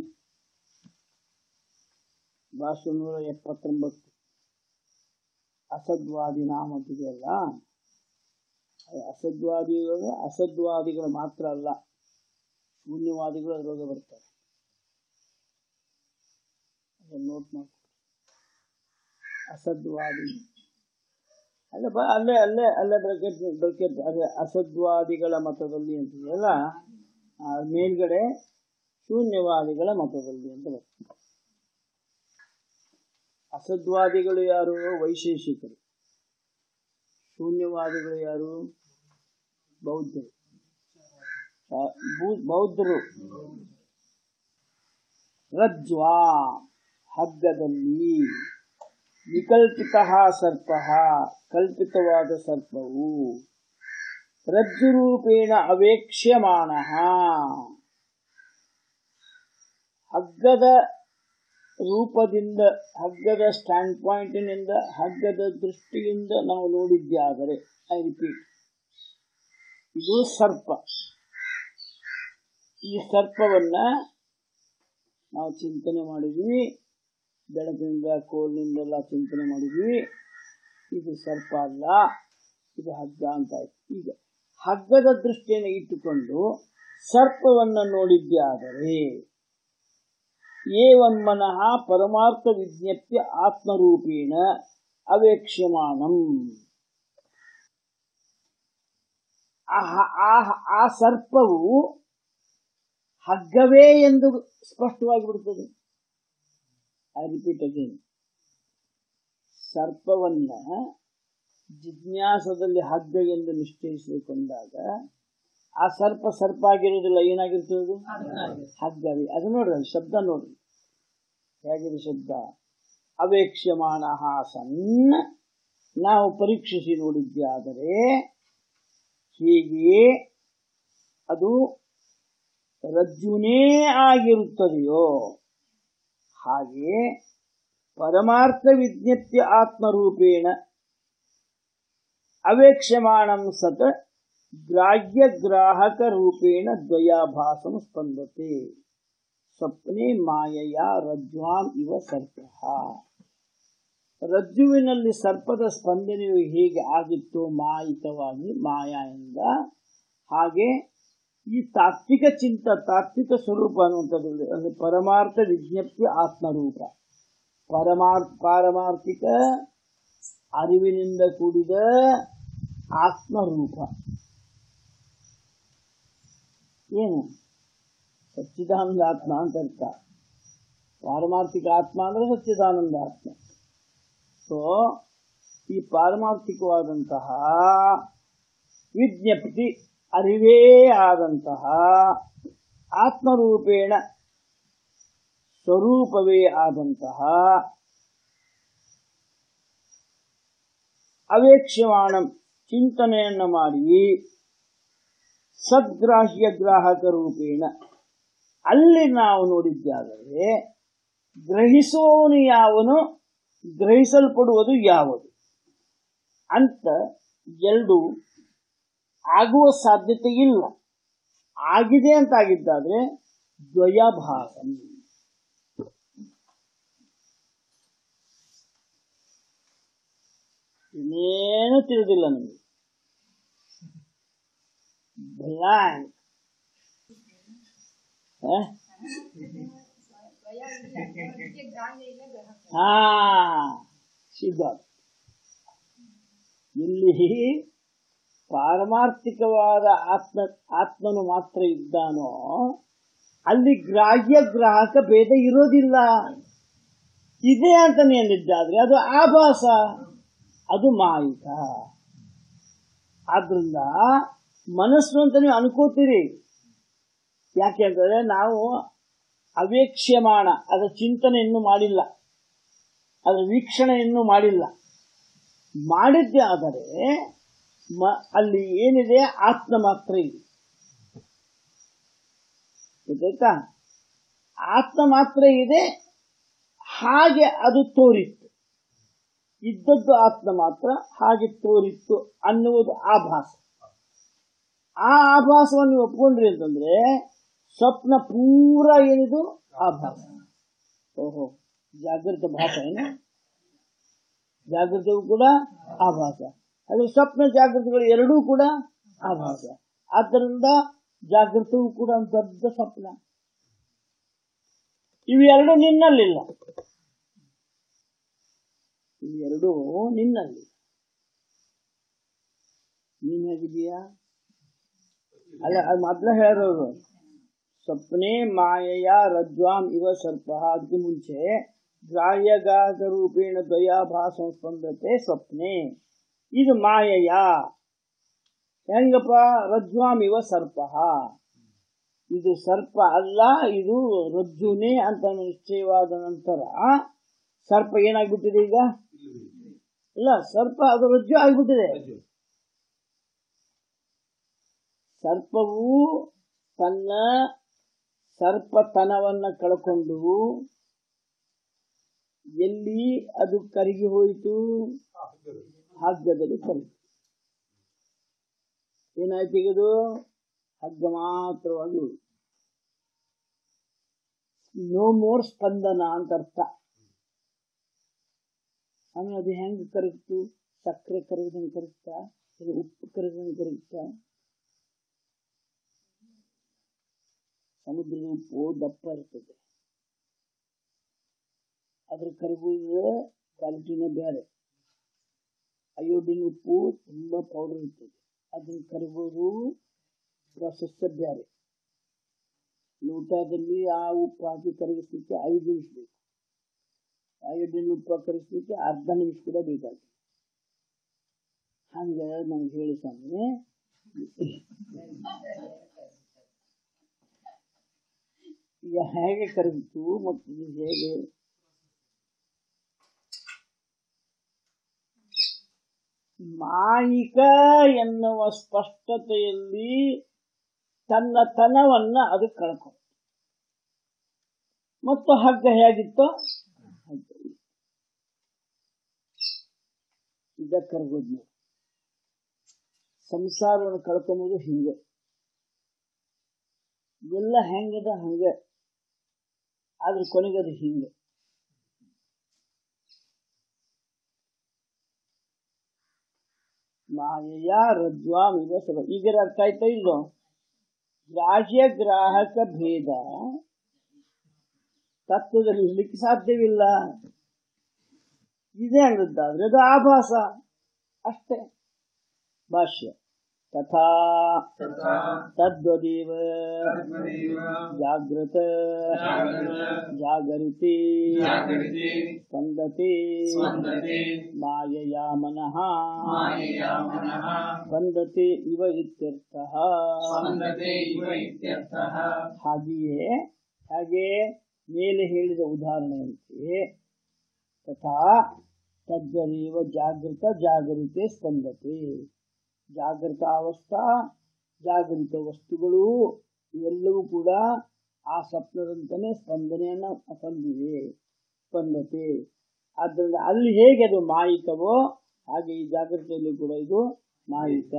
ಭಾಷೆ ನೂರ ಎಪ್ಪತ್ತೊಂಬತ್ತು ಅಸದ್ವಾದಿ ನಾಮತಿದೆಯಲ್ಲ ಅಸದ್ವಾದಿಗಳು ಅಸದ್ವಾದಿಗಳು ಮಾತ್ರ ಅಲ್ಲ ಶೂನ್ಯವಾದಿಗಳು ಅದರೊಳಗೆ ಬರ್ತಾರೆ ಅದನ್ನ ನೋಟ್ ಮಾಡಿ ಅಸದ್ವಾದಿ ಅಲ್ಲ ಬ ಅಲ್ಲೇ ಅಲ್ಲೇ ಅಲ್ಲೇ ಬ್ರಕೆಟ್ ಬ್ರಕೆಟ್ ಅದೇ ಅಸದ್ವಾದಿಗಳ ಮತದಲ್ಲಿ ಅಂತಿದೆಯಲ್ಲ ಆ ಮೇಲ್ಗಡೆ ಶೂನ್ಯವಾದಿಗಳ ಮತದಲ್ಲಿ ಅಂತ ಬರ್ತದೆ ಅಸದ್ವಾದಿಗಳು ಯಾರು ವೈಶೇಷಿಕರು ಶೂನ್ಯವಾದಿಗಳು ಯಾರು ಬೌದ್ಧರು ಆ, ಬೌ- ಬೌದ್ಧರು ರಜ್ವಾ ಹಗ್ಗದಲ್ಲಿ ವಿಕಲ್ಪಿತ ಸರ್ಪ ಕಲ್ಪಿತವಾದ ಸರ್ಪವು ರಜ್ಜುರೂಪೇಣ ಅವೇಕ್ಷ್ಯಮಾಣ ಹಗ್ಗದ ರೂಪದಿಂದ ಹಗ್ಗದ ಸ್ಟ್ಯಾಂಡ್ ಪಾಯಿಂಟಿನಿಂದ ಹಗ್ಗದ ದೃಷ್ಟಿಯಿಂದ ನಾವು ನೋಡಿದ್ದಾದರೆ ಐ ರಿಪೀಟ್ ಇದು ಸರ್ಪ ಈ ಸರ್ಪವನ್ನ ನಾವು ಚಿಂತನೆ ಮಾಡಿದ್ವಿ ಬೆಳಕಿನಿಂದ ಕೋಲಿನಿಂದೆಲ್ಲ ಚಿಂತನೆ ಮಾಡಿದ್ವಿ ಇದು ಸರ್ಪ ಅಲ್ಲ ಇದು ಹಗ್ಗ ಅಂತ ಆಯ್ತು ಈಗ ಹಗ್ಗದ ದೃಷ್ಟಿಯನ್ನು ಇಟ್ಟುಕೊಂಡು ಸರ್ಪವನ್ನ ನೋಡಿದ್ದಾದರೆ ಏವನ್ ಮನಃ ಪರಮಾರ್ಥ ವಿಜ್ಞಪ್ತಿ ಆತ್ಮರೂಪೇಣ ಅವೇಕ್ಷ್ಯಮಾಣಂ ಆ- ಆ- ಆ ಸರ್ಪವು ಹಗ್ಗವೇ ಎಂದು ಸ್ಪಷ್ಟವಾಗಿ ಬಿಡುತ್ತದೆ ಐ ರಿಪೀಟ್ ಅಗೇನ್ ಸರ್ಪವನ್ನ ಜಿಜ್ಞಾಸದಲ್ಲಿ ಹಗ್ಗ ಎಂದು ನಿಶ್ಚಯಿಸಿಕೊಂಡಾಗ ಆ ಸರ್ಪ ಸರ್ಪ ಆಗಿರೋದಿಲ್ಲ ಏನಾಗಿರ್ತದೆ ಹಗ್ಗವೇ ಅದು ನೋಡ್ರಿ ಅದು ಶಬ್ದ ನೋಡ್ರಿ ಹೇಗಿದೆ ಶಬ್ದ ಅವೇಕ್ಷ್ಯಮಾಣ ಸನ್ ನಾವು ಪರೀಕ್ಷಿಸಿ ನೋಡಿದ್ದಾದರೆ ಹೀಗೆ ಅದು ರಜ್ಜುನೇ ಆಗಿರುತ್ತದೆಯೋ ಹಾಗೆ ಪರಮಾರ್ಥ ವಿಜ್ಞಪ್ತಿ ಆತ್ಮರೂಪೇಣ ಅವೇಕ್ಷಮಾಣಂ ಸತ್ ಗ್ರಾಹ್ಯ ಗ್ರಾಹಕ ರೂಪೇಣ ದ್ವಯಾಭಾಸಂ ಸ್ಪಂದತೆ ಸ್ವಪ್ನೆ ಮಾಯೆಯ ರಜ್ವಾನ್ ಇವ ಸರ್ಪ ರಜ್ಜುವಿನಲ್ಲಿ ಸರ್ಪದ ಸ್ಪಂದನೆಯು ಹೇಗೆ ಆಗಿತ್ತು ಮಾಯಿತವಾಗಿ ಮಾಯಿಂದ ಹಾಗೆ ಈ ತಾತ್ವಿಕ ಚಿಂತ ತಾತ್ವಿಕ ಸ್ವರೂಪ ಅನ್ನುವಂಥದ್ದು ಅಂದ್ರೆ ಪರಮಾರ್ಥ ವಿಜ್ಞಪ್ತಿ ಆತ್ಮರೂಪ ಪರಮಾರ್ ಪಾರಮಾರ್ಥಿಕ ಅರಿವಿನಿಂದ ಕೂಡಿದ ಆತ್ಮರೂಪ ಏನು ಸಚ್ಚಿದಾನಂದ ಆತ್ಮ ಅಂತ ಅರ್ಥ ಪಾರಮಾರ್ಥಿಕ ಆತ್ಮ ಅಂದ್ರೆ ಸಚ್ಚಿದಾನಂದ ಆತ್ಮ ಸೊ ಈ ಪಾರಮಾರ್ಥಿಕವಾದಂತಹ ವಿಜ್ಞಪ್ತಿ ಅರಿವೇ ಆದಂತಹ ಆತ್ಮರೂಪೇಣ ಸ್ವರೂಪವೇ ಆದಂತಹ ಅವೇಕ್ಷಮಾಣ ಚಿಂತನೆಯನ್ನು ಮಾಡಿ ಸದ್ಗ್ರಾಹ್ಯ ಗ್ರಾಹಕ ರೂಪೇಣ ಅಲ್ಲಿ ನಾವು ನೋಡಿದ್ದಾದರೆ ಗ್ರಹಿಸುವವನು ಯಾವನು ಗ್ರಹಿಸಲ್ಪಡುವುದು ಯಾವುದು ಅಂತ ಎರಡು ಆಗುವ ಸಾಧ್ಯತೆ ಇಲ್ಲ ಆಗಿದೆ ಅಂತ ಆಗಿದ್ದಾದ್ರೆ ದ್ವಯಭಾಸಂ ಇನ್ನೇನು ತಿಳಿದಿಲ್ಲ ನಮಗೆ ಬ್ಲ್ಯಾಂಕ್ ಹಾ ಸಿದ್ಧಾರ್ಥ ಇಲ್ಲಿ ಪಾರಮಾರ್ಥಿಕವಾದ ಆತ್ಮ ಆತ್ಮನು ಮಾತ್ರ ಇದ್ದಾನೋ ಅಲ್ಲಿ ಗ್ರಾಹ್ಯ ಗ್ರಾಹಕ ಭೇದ ಇರೋದಿಲ್ಲ ಇದೆ ಅಂತ ಎಂದಿದ್ದಾದ್ರೆ ಅದು ಆಭಾಸ ಅದು ಮಾಯಿಕ ಆದ್ರಿಂದ ಮನಸ್ಸು ಅಂತ ನೀವು ಅನ್ಕೋತೀರಿ ಯಾಕೆ ಅಂತಂದ್ರೆ ನಾವು ಅವೇಕ್ಷ್ಯಮಾಣ ಅದರ ಚಿಂತನೆ ಇನ್ನೂ ಮಾಡಿಲ್ಲ ಅದರ ವೀಕ್ಷಣೆ ಇನ್ನೂ ಮಾಡಿಲ್ಲ ಮಾಡಿದ್ದೇ ಆದರೆ ಮ- ಅಲ್ಲಿ ಏನಿದೆ ಆತ್ಮ ಮಾತ್ರ ಇದೆ ಗೊತ್ತಾಯ್ತಾ ಆತ್ಮ ಮಾತ್ರ ಇದೆ ಹಾಗೆ ಅದು ತೋರಿತ್ತು ಇದ್ದದ್ದು ಆತ್ಮ ಮಾತ್ರ ಹಾಗೆ ತೋರಿತ್ತು ಅನ್ನುವುದು ಆಭಾಸ ಆ ಆಭಾಸವನ್ನು ನೀವು ಒಪ್ಕೊಂಡ್ರಿ ಅಂತಂದ್ರೆ ಸ್ವಪ್ನ ಪೂರ ಏನಿದು ಆಭಾಸ ಓಹೋ ಜಾಗೃತ ಭಾಸ ಏನು ಜಾಗೃತವು ಕೂಡ ಆಭಾಸ ಅದು ಸ್ವಪ್ನ ಜಾಗೃತಿಗಳು ಎರಡೂ ಕೂಡ ಆಭಾಸ ಆದ್ದರಿಂದ ಜಾಗೃತವು ಕೂಡ ಒಂದು ದೊಡ್ಡ ಸ್ವಪ್ನ ಇವೆರಡು ನಿನ್ನಲ್ಲಿಲ್ಲ ಇವೆರಡೂ ನಿನ್ನಲ್ಲಿ ನೀನ್ ಹೇಗಿದೀಯಾ ಅಲ್ಲ ಅದು ಮೊದ್ಲ ಹೇಳೋದು ಸ್ವಪ್ನೆ ಮಾಯೆಯ ರಜ್ವಾಂ ಇವ ಸರ್ಪ ಅದಕ್ಕೆ ಮುಂಚೆ ಗ್ರಾಹ್ಯಗಾತ ರೂಪೇಣ ದ್ವಯಾಭಾಸ ಸ್ಪಂದತೆ ಸ್ವಪ್ನೆ ಇದು ಮಾಯೆಯ ಹೆಂಗಪ್ಪ ರಜ್ವಾಂ ಇವ ಸರ್ಪ ಇದು ಸರ್ಪ ಅಲ್ಲ ಇದು ರಜ್ಜುನೇ ಅಂತ ನಿಶ್ಚಯವಾದ ನಂತರ ಸರ್ಪ ಏನಾಗ್ಬಿಟ್ಟಿದೆ ಈಗ ಇಲ್ಲ ಸರ್ಪ ಅದು ರಜ್ಜು ಆಗ್ಬಿಟ್ಟಿದೆ ಸರ್ಪವು ತನ್ನ ಸರ್ಪತನವನ್ನ ಕಳ್ಕೊಂಡು ಎಲ್ಲಿ ಅದು ಕರಗಿ ಹೋಯಿತು ಹಗ್ಗದಲ್ಲಿ ಕರಗಿ ಏನಾಯ್ತು ಈಗ ಅದು ಹಗ್ಗ ಮಾತ್ರವಾಗಿ ಉಳಿತು ನೋ ಮೋರ್ ಸ್ಪಂದನ ಅಂತ ಅರ್ಥ ಆಮೇಲೆ ಅದು ಹೆಂಗ್ ಕರಗ್ತು ಸಕ್ಕರೆ ಕರಗದಂಗೆ ಕರಗ್ತಾ ಇದು ಉಪ್ಪು ಕರಗದಂಗೆ ಕರಗ್ತಾ ಸಮುದ್ರದ ಉಪ್ಪು ದಪ್ಪ ಇರ್ತದೆ ಅದ್ರ ಕರಗುವ ಕ್ವಾಲಿಟಿನೇ ಬೇರೆ ಅಯೋಡಿನ್ ಉಪ್ಪು ತುಂಬಾ ಪೌಡರ್ ಇರ್ತದೆ ಅದನ್ನ ಕರಗೋದು ಪ್ರೊಸೆಸ್ ಬೇರೆ ಲೋಟದಲ್ಲಿ ಆ ಉಪ್ಪು ಹಾಕಿ ಕರಗಿಸ್ಲಿಕ್ಕೆ ಐದು ನಿಮಿಷ ಬೇಕು ಅಯೋಡಿನ್ ಉಪ್ಪು ಕರಗಿಸ್ಲಿಕ್ಕೆ ಅರ್ಧ ನಿಮಿಷ ಕೂಡ ಬೇಕಾಗ್ತದೆ ಹಂಗೆ ನಂಗೆ ಹೇಳಿ ಸ್ವಾಮಿ ಈಗ ಹೇಗೆ ಕರಗಿತು ಮತ್ತು ಇದು ಹೇಗೆ ಮಾಯಿಕ ಎನ್ನುವ ಸ್ಪಷ್ಟತೆಯಲ್ಲಿ ತನ್ನ ತನವನ್ನ ಅದು ಕಳ್ಕೊಂಡು ಮತ್ತು ಹಗ್ಗ ಹೇಗಿತ್ತು ಹಗ್ಗ ಇತ್ತು. ಇದ ಕರಗೋದ್ ನೋಡಿ ಸಂಸಾರವನ್ನು ಕಳ್ಕೊಂಬುದು ಹಿಂಗೆ ಎಲ್ಲ ಹೆಂಗದ ಹಂಗೆ ಆದ್ರೆ ಕೊನೆಗೆ ಅದು ಹಿಂಗೆ ಮಾಯೆಯ ರಜ್ವಾಂ ಇವ ಸಭ ಈಗ ಅರ್ಥ ಆಯ್ತಾ ಇಲ್ಲೋ ಗ್ರಾಹ್ಯ ಗ್ರಾಹಕ ಭೇದ ತತ್ವದಲ್ಲಿ ಇರ್ಲಿಕ್ಕೆ ಸಾಧ್ಯವಿಲ್ಲ ಇದೆ ಅಂಗದ್ದಾದ್ರೆ ಅದು ಆಭಾಸ ಅಷ್ಟೇ ಭಾಷ್ಯ ತಥಾ तथा ತದ್ವದೇವ तद्वदेव ಜಾಗೃತ जागृत ಜಾಗರಿತಿ जागृते ಸ್ಪಂದತೆ स्पन्दते ಮಾಯೆಯ ಮನಃ मायया मनः ಸ್ಪಂದತೆ ಇವ ಇತ್ಯರ್ಥಃ स्पन्दते इव इत्यर्थः ಹಾಗೆಯೇ ಹಾಗೆ ಮೇಲೆ ಹೇಳಿದ ಉದಾಹರಣೆಯಂತೆ ತಥಾ ತದ್ವರೇವ ಜಾಗೃತ ಜಾಗರಿತೆ ಸ್ಪಂದತೆ ಜಾಗೃತ ಅವಸ್ಥಾ ಜಾಗೃತ ವಸ್ತುಗಳು ಇವೆಲ್ಲವೂ ಕೂಡ ಆ ಸ್ವಪ್ನದಂತನೇ ಸ್ಪಂದನೆಯನ್ನ ಹೊಂದಿವೆ ಸ್ಪಂದತೆ ಆದ್ದರಿಂದ ಅಲ್ಲಿ ಹೇಗೆ ಅದು ಮಾಯಿಕವೋ ಹಾಗೆ ಈ ಜಾಗೃತಿಯಲ್ಲಿ ಕೂಡ ಇದು ಮಾಯಿಕ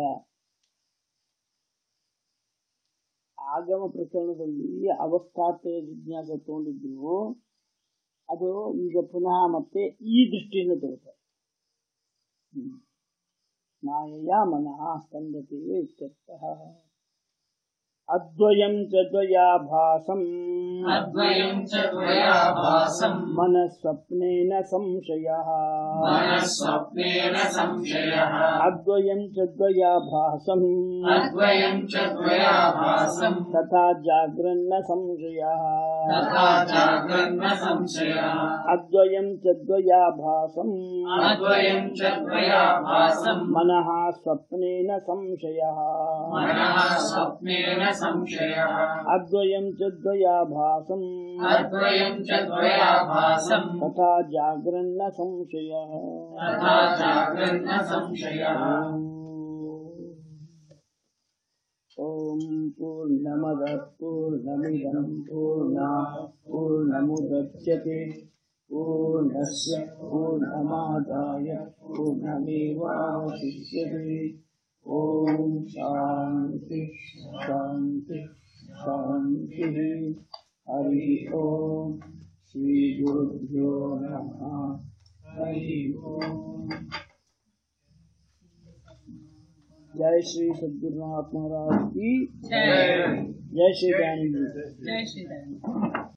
ಆಗಮ ಪ್ರಕರಣದಲ್ಲಿ ಅವಸ್ಥಾತೆ ಜಿಜ್ಞಾಸ ತಗೊಂಡಿದ್ರು ಅದು ಈಗ ಪುನಃ ಮತ್ತೆ ಈ ದೃಷ್ಟಿಯಿಂದ ತಗೋತಾರೆ ಹ್ಮ್. ಮಾಯೆಯ ಮನಃ ಸ್ಪಂದತೆಯೇ ಇತ್ಯರ್ಥಃ अद्वयं च द्वयाभासम् अद्वयं च त्वया भासम् मनस्वप्नेन संशयः मनस्वप्नेन संशयः अद्वयं च द्वयाभासम् अद्वयं च त्वया भासम् तथा जाग्रन्न संशयः तथा जाग्रन्न संशयः अद्वयं च द्वयाभासम् अद्वयं च त्वया भासम् मनः स्वप्नेन संशयः मनः स्वप्नेन संशयः अद्वयं च द्वयाभासम् अद्वयं च त्वया भासम् तथा जाग्रन्न संशयः तथा जाग्रन्न संशयः ॐ पूर्णमदः पूर्णमिदं पूर्णा पूर्णमुदच्यते पूर्णस्य पूर्णमादाय पूर्णमेवावशिष्यते ॐ शान्ति शान्ति शान्तिः हरिः ॐ श्रीगुरुभ्यो नमः हरिः ॐ जय श्री सद्गुरुनाथ महाराज की जय जय श्री राम जी जय श्री राम